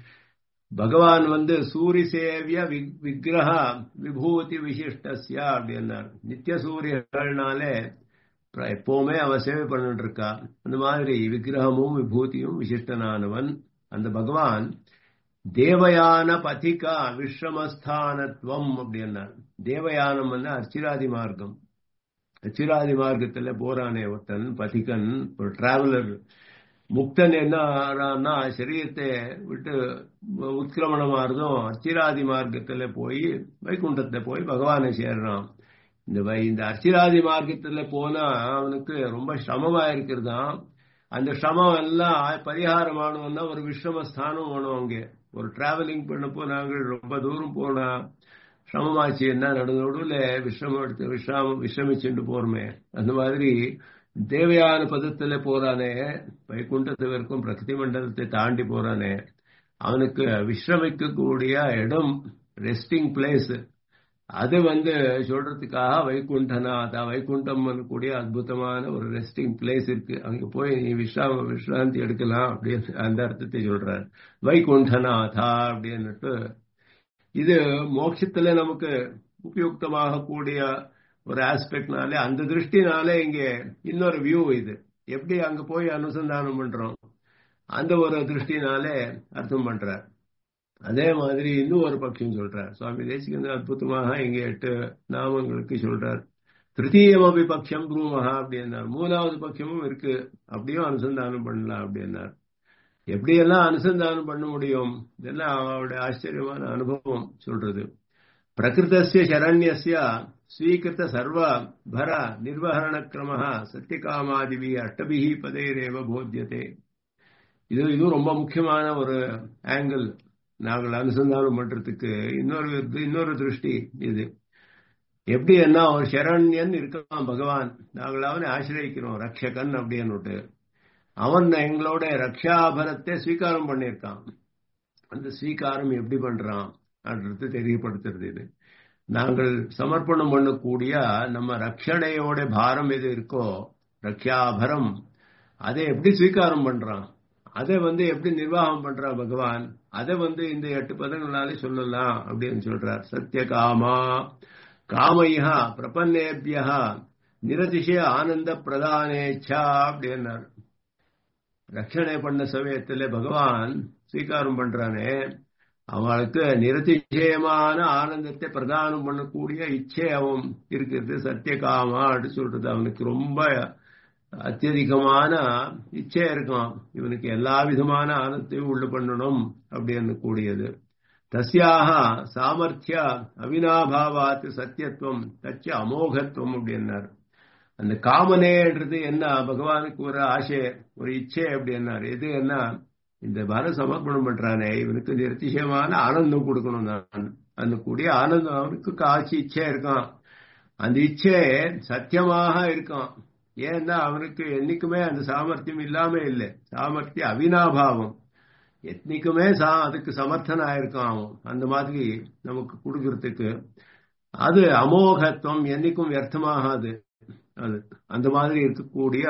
[SPEAKER 1] பகவான் வந்து சூரி சேவிய விக்கிரக விபூதி விசிஷ்டசியா அப்படின்னார் நித்திய சூரியர்கள்னாலே எப்பவுமே அவன் சேவை பண்ணிட்டு இருக்கா அந்த மாதிரி விக்கிரகமும் விபூதியும் விசிஷ்டனானவன் அந்த பகவான் தேவயான பதிகா விஸ்ரமஸ்தானத்துவம் அப்படின்னார் தேவயானம் வந்து அர்ச்சிராதி மார்க்கம் அச்சிராதி மார்க்கத்துல போறானே ஒருத்தன் பதிகன் ஒரு டிராவலர் முக்தன் என்ன சரீரத்தை விட்டு உத்கிரமணமாறதும் அச்சிராதி மார்க்கத்துல போய் வைகுண்டத்துல போய் பகவானை சேர்றான் இந்த இந்த அர்ச்சிராதி மார்க்கத்துல போனா அவனுக்கு ரொம்ப சிரமமா இருக்கிறதாம் அந்த சிரமம் எல்லாம் பரிகாரமானவன்னா ஒரு விஸ்ரமஸ்தானம் வேணும் அங்கே ஒரு டிராவலிங் பண்ணப்போ நாங்கள் ரொம்ப தூரம் போனா சிரமமாச்சு என்ன நடு நடுவில் விஸ்ரமம் எடுத்து விஸ்ராமம் விஸ்ரமிச்சுட்டு போறோமே அந்த மாதிரி தேவையான பதத்துல போறானே வைகுண்டத்து வரைக்கும் பிரகதி மண்டலத்தை தாண்டி போறானே அவனுக்கு விஸ்ரமிக்கக்கூடிய இடம் ரெஸ்டிங் பிளேஸ் அது வந்து சொல்றதுக்காக வைகுண்டநாதா வைகுண்டம் கூடிய அற்புதமான ஒரு ரெஸ்டிங் பிளேஸ் இருக்கு அங்க போய் நீ விஸ்ராம விஸ்ராந்தி எடுக்கலாம் அப்படின்னு அந்த அர்த்தத்தை சொல்றார் வைகுண்டநாதா அப்படின்னுட்டு இது மோட்சத்துல நமக்கு உபயுக்தமாக கூடிய ஒரு ஆஸ்பெக்ட்னாலே அந்த திருஷ்டினாலே இங்க இன்னொரு வியூ இது எப்படி அங்க போய் அனுசந்தானம் பண்றோம் அந்த ஒரு திருஷ்டினாலே அர்த்தம் பண்றார் அதே மாதிரி இன்னும் ஒரு பட்சம் சொல்றார் சுவாமி தேசிகன் அற்புதமாக இங்க எட்டு நாமங்களுக்கு சொல்றார் திருத்தீயமபி பட்சம் ப்ரூமஹா அப்படின்னார் மூணாவது பட்சமும் இருக்கு அப்படியும் அனுசந்தானம் பண்ணலாம் அப்படின்னார் எப்படியெல்லாம் அனுசந்தானம் பண்ண முடியும் இதெல்லாம் அவருடைய ஆச்சரியமான அனுபவம் சொல்றது பிரகிருதஸ்ய சரண்யஸ்ய ஸ்வீகிருத சர்வ பர நிர்வகரண கிரம சத்தியகாமாதிபி அஷ்டபிஹி பதைரேவ போத்தியதே இது இதுவும் ரொம்ப முக்கியமான ஒரு ஆங்கிள் நாங்கள் அனுசந்தானம் பண்றதுக்கு இன்னொரு இன்னொரு திருஷ்டி இது எப்படி என்ன ஒரு சரண்யன் இருக்கலாம் பகவான் நாங்கள் அவனை ஆசிரியக்கிறோம் ரக்ஷகன் அப்படின்னு அவன் எங்களோட ரக்ஷாபரத்தை ஸ்வீகாரம் பண்ணியிருக்கான் அந்த ஸ்வீகாரம் எப்படி பண்றான் அப்படின்றது தெரியப்படுத்துறது இது நாங்கள் சமர்ப்பணம் பண்ணக்கூடிய நம்ம ரக்ஷணையோட பாரம் எது இருக்கோ ரக்ஷாபரம் அதை எப்படி ஸ்வீகாரம் பண்றான் அதை வந்து எப்படி நிர்வாகம் பண்றான் பகவான் அதை வந்து இந்த எட்டு பதங்களாலே சொல்லலாம் அப்படின்னு சொல்றார் சத்திய காமா காமையா பிரபன்னேபியா நிரதிசய ஆனந்த பிரதானேச்சா அப்படின்னார் ரட்சணை பண்ண சமயத்துல பகவான் ஸ்வீகாரம் பண்றானே அவளுக்கு நிரதிசயமான ஆனந்தத்தை பிரதானம் பண்ணக்கூடிய இச்சை அவன் இருக்கிறது சத்தியகாமா அப்படின்னு சொல்றது அவனுக்கு ரொம்ப அத்தியதிகமான இச்சை இருக்கான் இவனுக்கு எல்லா விதமான ஆனந்தையும் உள்ள பண்ணணும் அப்படின்னு கூடியது தஸ்யாக சாமர்த்திய அவினாபாவாத்து சத்தியத்துவம் தச்ச அமோகத்துவம் அப்படின்னார் அந்த காமனேன்றது என்ன பகவானுக்கு ஒரு ஆசை ஒரு இச்சை அப்படின்னார் எது என்ன இந்த பார சமர்ப்பணம் பண்றானே இவனுக்கு நிரதிசயமான ஆனந்தம் கொடுக்கணும் நான் அந்த கூடிய ஆனந்தம் அவனுக்கு காட்சி இச்சை இருக்கான் அந்த இச்சை சத்தியமாக இருக்கான் ஏன்னா அவனுக்கு என்னைக்குமே அந்த சாமர்த்தியம் இல்லாம இல்லை சாமர்த்திய அவினாபாவம் எத்தனைக்குமே சா அதுக்கு சமர்த்தனா இருக்கான் அவன் அந்த மாதிரி நமக்கு கொடுக்கறதுக்கு அது அமோகத்துவம் என்னைக்கும் வியர்த்தமாகாது அது அந்த மாதிரி இருக்கக்கூடிய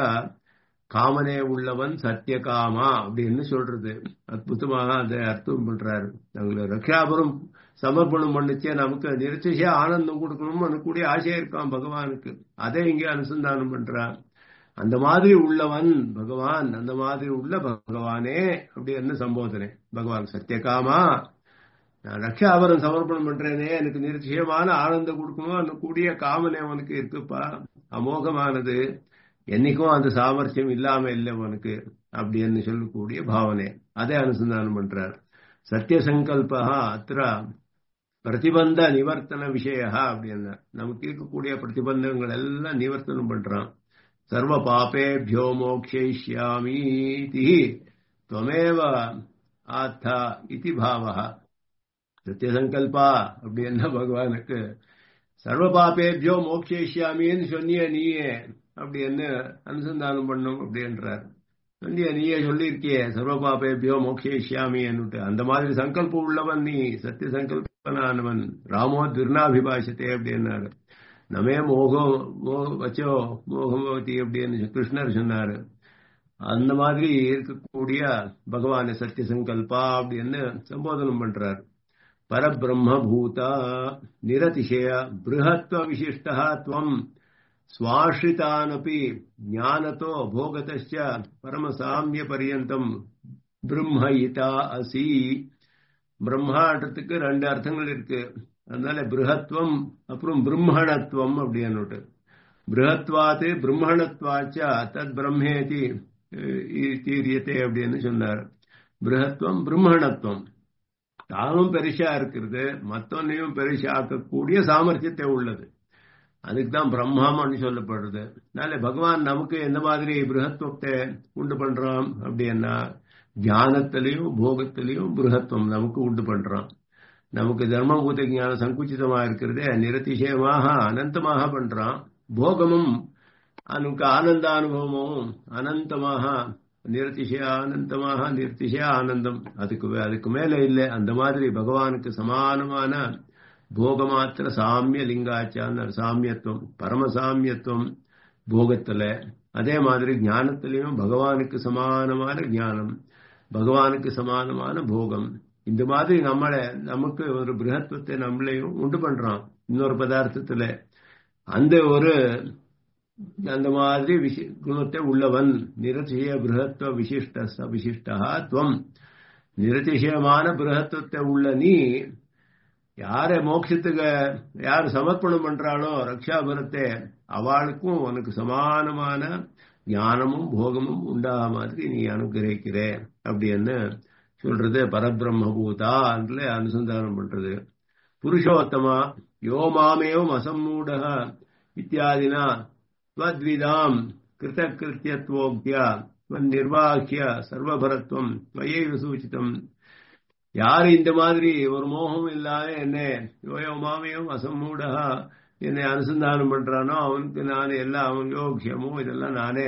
[SPEAKER 1] காமனே உள்ளவன் சத்தியகாமா அப்படின்னு சொல்றது அற்புதமாக அதை அர்த்தம் பண்றாரு நாங்கள் ரக்ஷாபுரம் சமர்ப்பணம் பண்ணிச்சே நமக்கு நிறுத்திச்சே ஆனந்தம் கொடுக்கணும்னு கூடிய ஆசையா இருக்கான் பகவானுக்கு அதை இங்கே அனுசந்தானம் பண்றான் அந்த மாதிரி உள்ளவன் பகவான் அந்த மாதிரி உள்ள பகவானே அப்படி என்ன சம்போதனை பகவான் சத்தியகாமா நான் ரக்ஷாபரம் சமர்ப்பணம் பண்றேனே எனக்கு நிச்சயமான ஆனந்தம் கொடுக்கணும் கூடிய காமனை அவனுக்கு இருக்குப்பா அமோகமானது என்னைக்கும் அந்த சாமர்த்தியம் இல்லாம இல்லை அவனுக்கு அப்படின்னு சொல்லக்கூடிய பாவனை அதை அனுசந்தானம் பண்றார் சத்திய சங்கல்பா அத்திர பிரதிபந்த நிவர்த்தன விஷய அப்படின்னா நமக்கு இருக்கக்கூடிய பிரதிபந்தங்கள் எல்லாம் நிவர்த்தனம் பண்றான் சர்வ பாபேபியோ மோக்ஷயிஷ்யாமி துவமேவ ஆத்தா இது பாவா சத்தியசங்கல்பா அப்படின்னா பகவானுக்கு சர்வ பாபேபியோ மோக்ஷயிஷ்யாமின்னு சொன்னிய நீயே அப்படின்னு அனுசந்தானம் பண்ணும் அப்படின்றார் சொன்னிய நீயே சொல்லியிருக்கியே சர்வ பாபேபியோ மோக்ஷயிஷ்யாமி என்னுட்டு அந்த மாதிரி சங்கல்பம் உள்ளவன் நீ சத்திய சங்கல்பனானவன் ராமோ திருநாபிபாஷத்தே அப்படின்னாரு நமே மோகம் வச்சோ மோகமவதி அப்படின்னு கிருஷ்ணர் சொன்னாரு அந்த மாதிரி இருக்கக்கூடிய பகவான சத்திய சங்கல்பா அப்படின்னு சம்போதனம் பண்றார் பரபிரம்ம பூதா நிரதிசய பிருஹத்வ விசிஷ்டா துவம் சுவாஷ்ரிதானபி ஞானத்தோ போகதச்ச பரமசாமிய பரியந்தம் பிரம்மயிதா அசி பிரம்மாண்டத்துக்கு ரெண்டு அர்த்தங்கள் இருக்கு அதனால பிருகத்துவம் அப்புறம் பிரம்மணத்துவம் அப்படின்னு பிருகத்வாத்து பிரம்மணத்வாச்சா தத் பிரம்மேதி தீரியத்தே அப்படின்னு சொன்னார் பிருகத்துவம் பிரம்மணத்துவம் தானும் பெருசா இருக்கிறது மத்தொன்னையும் பெருசாக்கக்கூடிய சாமர்த்தியத்தை உள்ளது அதுக்கு தான் பிரம்மாமன்னு சொல்லப்படுறது அதனால பகவான் நமக்கு எந்த மாதிரி பிருகத்துவத்தை உண்டு பண்றான் அப்படின்னா ஞானத்திலையும் போகத்திலையும் பிருகத்துவம் நமக்கு உண்டு பண்றான் நமக்கு தர்மபூத ஞானம் சங்குச்சிதமா இருக்கிறதே நிரதிசயமாக அனந்தமாக பண்றான் போகமும் நமக்கு ஆனந்த அனுபவமும் அனந்தமாக நிரதிசய அனந்தமாக நிரதிசய ஆனந்தம் அதுக்கு அதுக்கு மேல இல்லை அந்த மாதிரி பகவானுக்கு சமானமான போகமாத்திர சாமிய லிங்காச்சான்னு சாமியத்துவம் பரமசாமியத்துவம் போகத்துல அதே மாதிரி ஞானத்திலையும் பகவானுக்கு சமானமான ஞானம் பகவானுக்கு சமானமான போகம் இந்த மாதிரி நம்மளை நமக்கு ஒரு பிரகத்துவத்தை நம்மளையும் உண்டு பண்றான் இன்னொரு பதார்த்தத்துல அந்த ஒரு அந்த மாதிரி விஷ குணத்தை உள்ளவன் நிரதிசய பிரகத்துவ விசிஷ்ட விசிஷ்டா துவம் நிரதிசயமான பிரகத்துவத்தை உள்ள நீ யார மோட்சத்துக்கு யார் சமர்ப்பணம் பண்றாளோ ரக்ஷாபுரத்தை அவளுக்கும் உனக்கு சமானமான ஞானமும் போகமும் உண்டாக மாதிரி நீ அனுகிரகிக்கிற அப்படின்னு சொல்றது பரபிரம்மபூதா என்று அனுசந்தானம் பண்றது புருஷோத்தமா யோ மாமேவம் அசம்மூட இத்தியாதினா त्वद्विदाम् कृतकृत्यत्वोक्त्या நிர்வாகிய சர்வபரத்துவம் துவையைவ சூச்சிதம் யார் இந்த மாதிரி ஒரு மோகம் இல்லாத என்ன யோயோ மாமையும் அசம்மூடா என்னை அனுசந்தானம் பண்றானோ அவனுக்கு நான் எல்லாம் அவன் யோக்கியமோ இதெல்லாம் நானே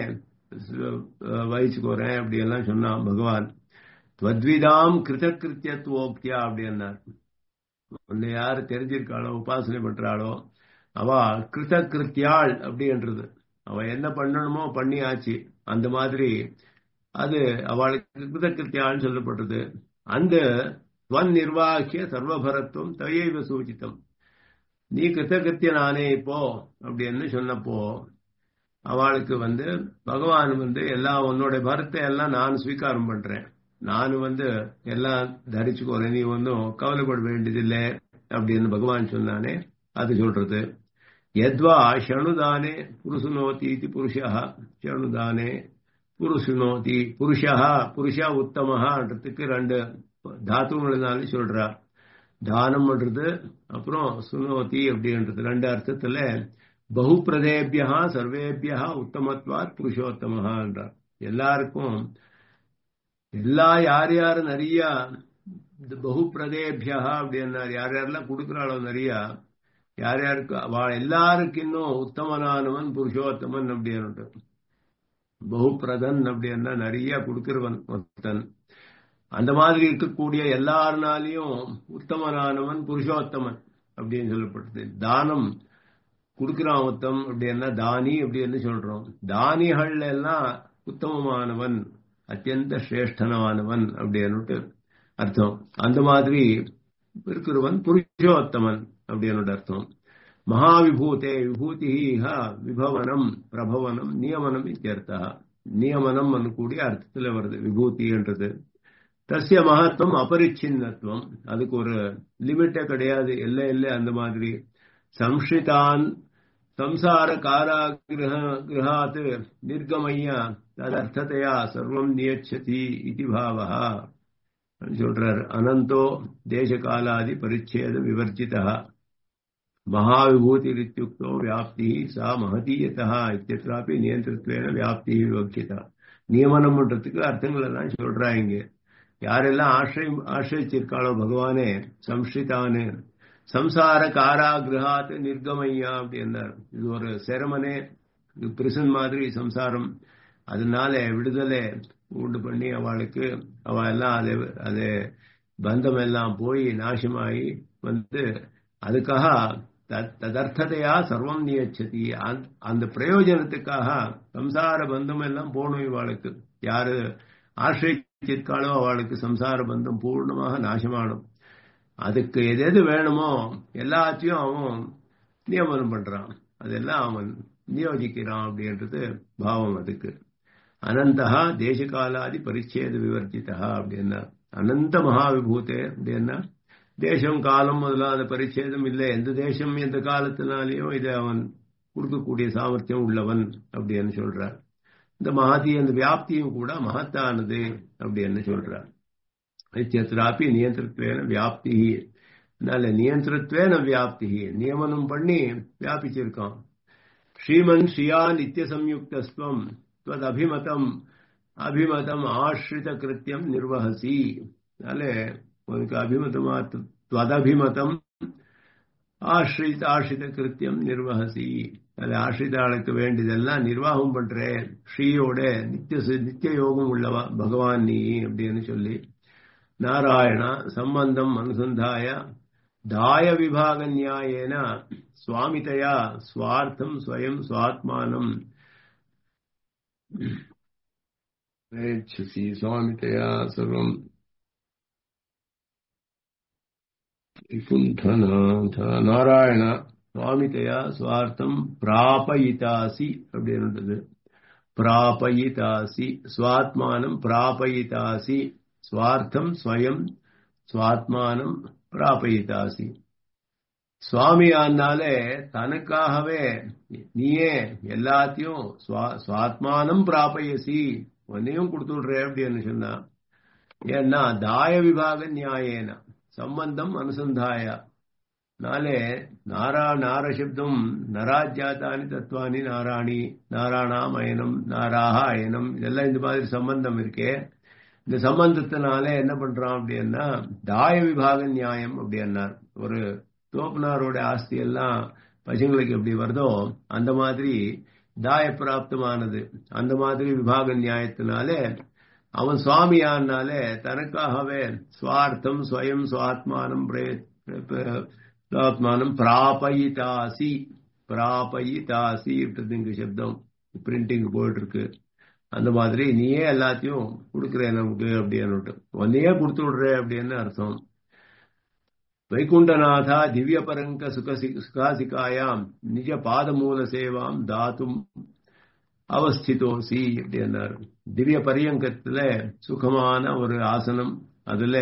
[SPEAKER 1] வகிச்சுக்கோறேன் அப்படி எல்லாம் சொன்னான் பகவான் துவத்விதாம் கிருதகிருத்தியத்துவோக்தியா அப்படின்னார் உன்னை யாரு தெரிஞ்சிருக்காளோ உபாசனை பண்றாளோ அவ கிருத கிருத்தியாள் அப்படின்றது அவ என்ன பண்ணணுமோ பண்ணி ஆச்சு அந்த மாதிரி அது அவளுக்கு கிருத கிருத்தியாள் சொல்லப்பட்டது அந்த துவன் நிர்வாகிய சர்வபரத்துவம் தயைவ சூச்சித்தம் நீ கிருத்தகிருத்தியனானே இப்போ அப்படின்னு சொன்னப்போ அவளுக்கு வந்து பகவான் வந்து எல்லாம் உன்னோட பரத்தை எல்லாம் நான் ஸ்வீகாரம் பண்றேன் நான் வந்து எல்லாம் தரிச்சுக்கோறேன் நீ ஒன்றும் கவலைப்பட வேண்டியதில்லை அப்படின்னு பகவான் சொன்னானே அது சொல்றது யத்வா ஷணுதானே புருஷனோதி இது புருஷா ஷணுதானே புருஷனோதி புருஷா புருஷா உத்தமஹான்றதுக்கு ரெண்டு தாத்துவங்கள்னாலும் சொல்றா தானம் பண்றது அப்புறம் சுனோதி அப்படின்றது ரெண்டு அர்த்தத்துல பகுப்பிரதேபியா சர்வேபியா உத்தமத்வாத் புருஷோத்தமஹான்றார் எல்லாருக்கும் எல்லா யார் யார் நிறைய பகுப்பிரதேபியா அப்படின்னார் யார் யாரெல்லாம் கொடுக்குறாளோ நிறைய யார் யாருக்கு அவ எல்லாருக்கு இன்னும் உத்தமனானவன் புருஷோத்தமன் அப்படின்னு பகுப்பிரதன் அப்படின்னா நிறைய கொடுக்கிறவன் ஒருத்தன் அந்த மாதிரி இருக்கக்கூடிய எல்லாருனாலையும் உத்தமனானவன் புருஷோத்தமன் அப்படின்னு சொல்லப்பட்டது தானம் கொடுக்கிறான் உத்தம் அப்படின்னா தானி அப்படின்னு சொல்றோம் தானிகள் எல்லாம் உத்தமமானவன் அத்தியந்த சிரேஷ்டனமானவன் அப்படின்னு அர்த்தம் அந்த மாதிரி இருக்கிறவன் புருஷோத்தமன் அப்படின்னு அர்த்தம் மகாவிபூதே விபூதி விபவனம் பிரபவனம் நியமனம் இத்தியர்த்தா நியமனம் கூடிய அர்த்தத்தில் வருது விபூதின்றது தசிய மகத்துவம் அபரிச்சின்னத்துவம் அதுக்கு ஒரு லிமிட்டே கிடையாது இல்லை இல்லை அந்த மாதிரி சம்ஷிதான் சம்சார காராகிரகாத் நிர்கமைய ததர்த்தத்தையா சர்வம் நியச்சதி இது பாவா சொல்றார் அனந்தோ தேசகாலாதி பரிச்சேத விவர்ஜிதா மகாவிபூதிரித்யுக்தோ வியாப்தி சா மகதீயதா இத்தியत्रापि நியந்திரத்வேன வியாப்தி விவக்ஷிதா நியமனம் பண்றதுக்கு அர்த்தங்கள் எல்லாம் சொல்றாங்க யாரெல்லாம் ஆசிரிய ஆசிரிச்சிருக்காளோ பகவானே சம்ஸ்ரிதானு சம்சார காராகிரகாத் நிர்கமையா அப்படின்னார் இது ஒரு சிரமனே பிரிசன் மாதிரி சம்சாரம் அதனால விடுதலை உண்டு பண்ணி அவளுக்கு அவ எல்லாம் அதை அதை பந்தம் எல்லாம் போய் நாசமாகி வந்து அதுக்காக ததர்த்ததையா சர்வம் நியச்சதி அந்த பிரயோஜனத்துக்காக சம்சார பந்தம் எல்லாம் போகணும் இவாளுக்கு யாரு ஆசிரியிருக்காளோ அவளுக்கு சம்சார பந்தம் பூர்ணமாக நாசமானும் அதுக்கு எது எது வேணுமோ எல்லாத்தையும் அவன் நியமனம் பண்றான் அதெல்லாம் அவன் நியோஜிக்கிறான் அப்படின்றது பாவம் அதுக்கு அனந்தா தேசகாலாதி பரிச்சேத விவர்ஜிதா அப்படின்னா அனந்த மகாவிபூதே அப்படின்னா தேசம் காலம் முதலாத பரிச்சேதம் இல்லை எந்த தேசம் எந்த காலத்தினாலேயும் இதை அவன் கொடுக்கக்கூடிய சாமர்த்தியம் உள்ளவன் அப்படின்னு சொல்றார் இந்த மகதி அந்த வியாப்தியும் கூட மகத்தானது அப்படின்னு சொல்றார் நித்தியத்திராப்பி நியந்திரத்வேன வியாப்தி அதனால நியந்திரத்வேன வியாப்தி நியமனம் பண்ணி வியாபிச்சிருக்கான் ஸ்ரீமன் ஸ்ரீயா நித்திய சம்யுக்தஸ்வம் துவத் அபிமதம் அபிமதம் ஆசிரித கிருத்தியம் நிர்வகசி அதனால உனக்கு அபிமதமா துவதபிமதம் ஆசிரித ஆசிரித கிருத்தியம் நிர்வகசி அது ஆசிரிதாளுக்கு வேண்டியதெல்லாம் நிர்வாகம் பண்றேன் ஸ்ரீயோட நித்திய நித்திய யோகம் உள்ளவா பகவான் நீ அப்படின்னு சொல்லி நாராயண சம்பந்தம் அனுசந்தாய தாய விபாக நியாயேன சுவாமிதையா சுவார்த்தம் ஸ்வயம் சுவாத்மானம் பிரேட்சசி சுவாமிதையா சர்வம் குண்டநாத நாராயண சுவாமிதையா சுவார்த்தம் பிராபயிதாசி அப்படின்றது பிராபயிதாசி சுவாத்மானம் பிராபயிதாசி சுவார்த்தம் ஸ்வயம் சுவாத்மானம் பிராபயிதாசி சுவாமி ஆனாலே தனக்காகவே நீயே எல்லாத்தையும் சுவாத்மானம் பிராபயசி உன்னையும் கொடுத்து விடுற அப்படின்னு சொன்னா ஏன்னா தாய விபாக நியாயேன சம்பந்தம் அனுசந்தாய நாளே நாரா நார சப்தம் நராஜாத்தானி தத்துவானி நாராணி நாராணாம் அயனம் நாராக அயனம் இதெல்லாம் இந்த மாதிரி சம்பந்தம் இருக்கே இந்த சம்பந்தத்தினால என்ன பண்றான் அப்படின்னா தாய விபாக நியாயம் அப்படின்னார் ஒரு தோப்பனாரோட ஆஸ்தி எல்லாம் பசங்களுக்கு எப்படி வருதோ அந்த மாதிரி தாய பிராப்தமானது அந்த மாதிரி விபாக நியாயத்தினாலே அவன் சுவாமியானாலே தனக்காகவே சுவார்த்தம் ஸ்வயம் சுவாத்மானம் சுவாத்மானம் பிராபயிதாசி பிராபயிதாசி இங்க சப்தம் பிரிண்டிங் போயிட்டு இருக்கு அந்த மாதிரி நீயே எல்லாத்தையும் கொடுக்குற நமக்கு அப்படின்னு ஒன்னையே கொடுத்து விடுற அப்படின்னு அர்த்தம் வைகுண்டநாதா திவ்ய பரங்க சுகசி சுகாசிகாயாம் நிஜ பாதமூல சேவாம் தாத்தும் அவஸ்திதோசி அப்படின்னார் திவ்ய பரியங்கத்துல சுகமான ஒரு ஆசனம் அதுல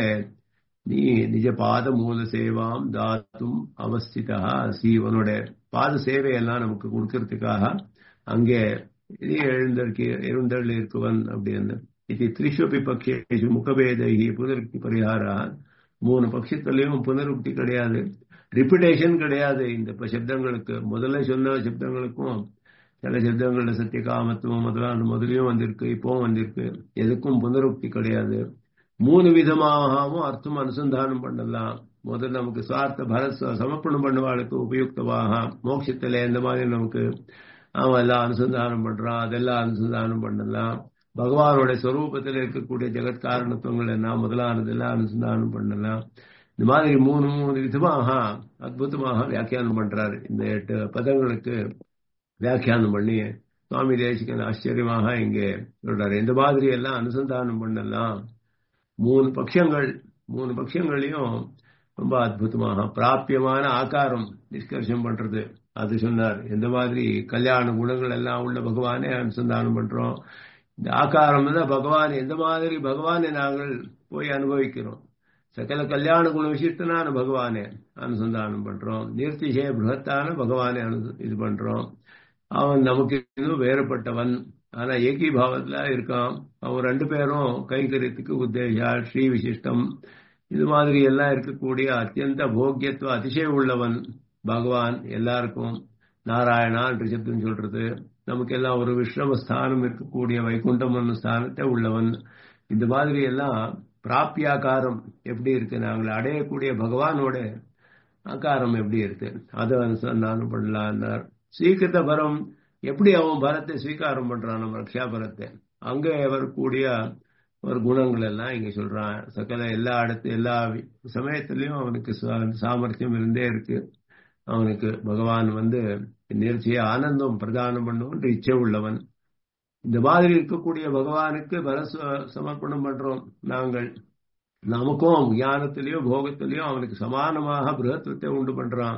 [SPEAKER 1] நீ நிஜ பாத மூல சேவாம் தாத்தும் அவஸ்திதா சி உன்னோட பாத சேவையெல்லாம் நமக்கு கொடுக்கறதுக்காக அங்கே எழுந்தற்கு எழுந்தள் இருக்குவன் அப்படின்னு இது திரிஷபி பக்ஷேஷு முகபேதகி புனருக்தி பரிகாரா மூணு பட்சத்திலையும் புனருக்தி கிடையாது ரிப்பிடேஷன் கிடையாது இந்த சப்தங்களுக்கு முதல்ல சொன்ன சப்தங்களுக்கும் சில சப்தங்கள்ல சத்திய காமத்துவம் முதலான முதலையும் வந்திருக்கு இப்பவும் வந்திருக்கு எதுக்கும் புனருக்தி கிடையாது மூணு விதமாகவும் அர்த்தம் அனுசந்தானம் பண்ணலாம் முதல்ல நமக்கு சுவார்த்த பரத் சமர்ப்பணம் பண்ணுவாளுக்கு உபயுக்தமாக மோட்சத்துல எந்த மாதிரி நமக்கு அவன் எல்லாம் அனுசந்தானம் பண்றான் அதெல்லாம் அனுசந்தானம் பண்ணலாம் பகவானோட ஸ்வரூபத்தில் இருக்கக்கூடிய ஜெகத் காரணத்துவங்கள் என்ன முதலானதெல்லாம் அனுசந்தானம் பண்ணலாம் இந்த மாதிரி மூணு மூணு விதமாக அற்புதமாக வியாக்கியானம் பண்றாரு இந்த எட்டு பதங்களுக்கு வியாக்கியானம் பண்ணி சுவாமி தேசிகன் ஆச்சரியமாக இங்கே சொல்றாரு இந்த மாதிரி எல்லாம் அனுசந்தானம் பண்ணலாம் மூணு பட்சங்கள் மூணு பட்சங்களையும் ரொம்ப அற்புதமாக பிராபியமான ஆகாரம் நிஷ்கர்ஷம் பண்றது அது சொன்னார் எந்த மாதிரி கல்யாண குணங்கள் எல்லாம் உள்ள பகவானே அனுசந்தானம் பண்றோம் இந்த ஆகாரம் தான் பகவான் எந்த மாதிரி பகவானை நாங்கள் போய் அனுபவிக்கிறோம் சகல கல்யாண குண விசிஷ்டனான பகவானே அனுசந்தானம் பண்றோம் நீர்த்திசய பிருகத்தான பகவானே அனு இது பண்றோம் அவன் நமக்கு இன்னும் வேறுபட்டவன் ஆனா ஏகி பாவத்துல இருக்கான் அவன் ரெண்டு பேரும் கைங்கரியத்துக்கு உத்தேசா ஸ்ரீ விசிஷ்டம் இது மாதிரி எல்லாம் இருக்கக்கூடிய அத்தியந்த போக்கியத்துவ அதிசயம் உள்ளவன் பகவான் எல்லாருக்கும் நாராயணா ரிஷப்தம் சொல்றது நமக்கு எல்லாம் ஒரு விஷ்ணம ஸ்தானம் இருக்கக்கூடிய வைகுண்டம் ஸ்தானத்தை உள்ளவன் இந்த மாதிரி எல்லாம் பிராப்பியாக்காரம் எப்படி இருக்கு நாங்கள் அடையக்கூடிய பகவானோட ஆக்காரம் எப்படி இருக்கு அதை அனுசந்தானம் பண்ணலான்னார் சீக்கிரத்த பரம் எப்படி அவன் பரத்தை ஸ்வீகாரம் பண்றான் நம்ம ரக்ஷாபரத்தை அங்க வரக்கூடிய ஒரு குணங்கள் எல்லாம் இங்க சொல்றான் சகல எல்லா இடத்து எல்லா சமயத்திலையும் அவனுக்கு சாமர்த்தியம் இருந்தே இருக்கு அவனுக்கு பகவான் வந்து நேர்ச்சியை ஆனந்தம் பிரதானம் பண்ணுவோன்ற இச்சை உள்ளவன் இந்த மாதிரி இருக்கக்கூடிய பகவானுக்கு பர சமர்ப்பணம் பண்றோம் நாங்கள் நமக்கும் ஞானத்திலேயோ போகத்திலேயோ அவனுக்கு சமானமாக பிரகத்துவத்தை உண்டு பண்றான்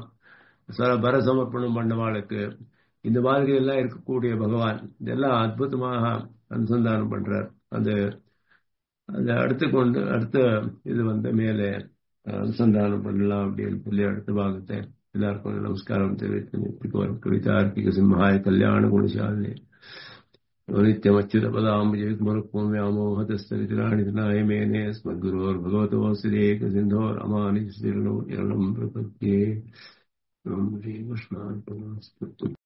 [SPEAKER 1] பர சமர்ப்பணம் பண்ணவாளுக்கு இந்த மாதிரி எல்லாம் இருக்கக்கூடிய பகவான் இதெல்லாம் அற்புதமாக அனுசந்தானம் பண்றார் அது அதை அடுத்து கொண்டு அடுத்த இது வந்து மேலே அனுசந்தானம் பண்ணலாம் அப்படின்னு சொல்லி அடுத்த பாகத்தை எல்லாருக்கும் நமஸ்காரம் தெரிவித்து கவிதார்த்திக சிம்ஹாய கல்யாண குணசாலினி नित्यमच्युतपदाम्बुजयुग्मरुक्मं व्यामोहतस्तरितराणितनाय मेने अस्मद्गुरोर्भगवतोऽस्तिरेक सिन्धोरमानिश्रीर्णो यरणं प्रपद्ये श्रीकृष्णार्पणस्तु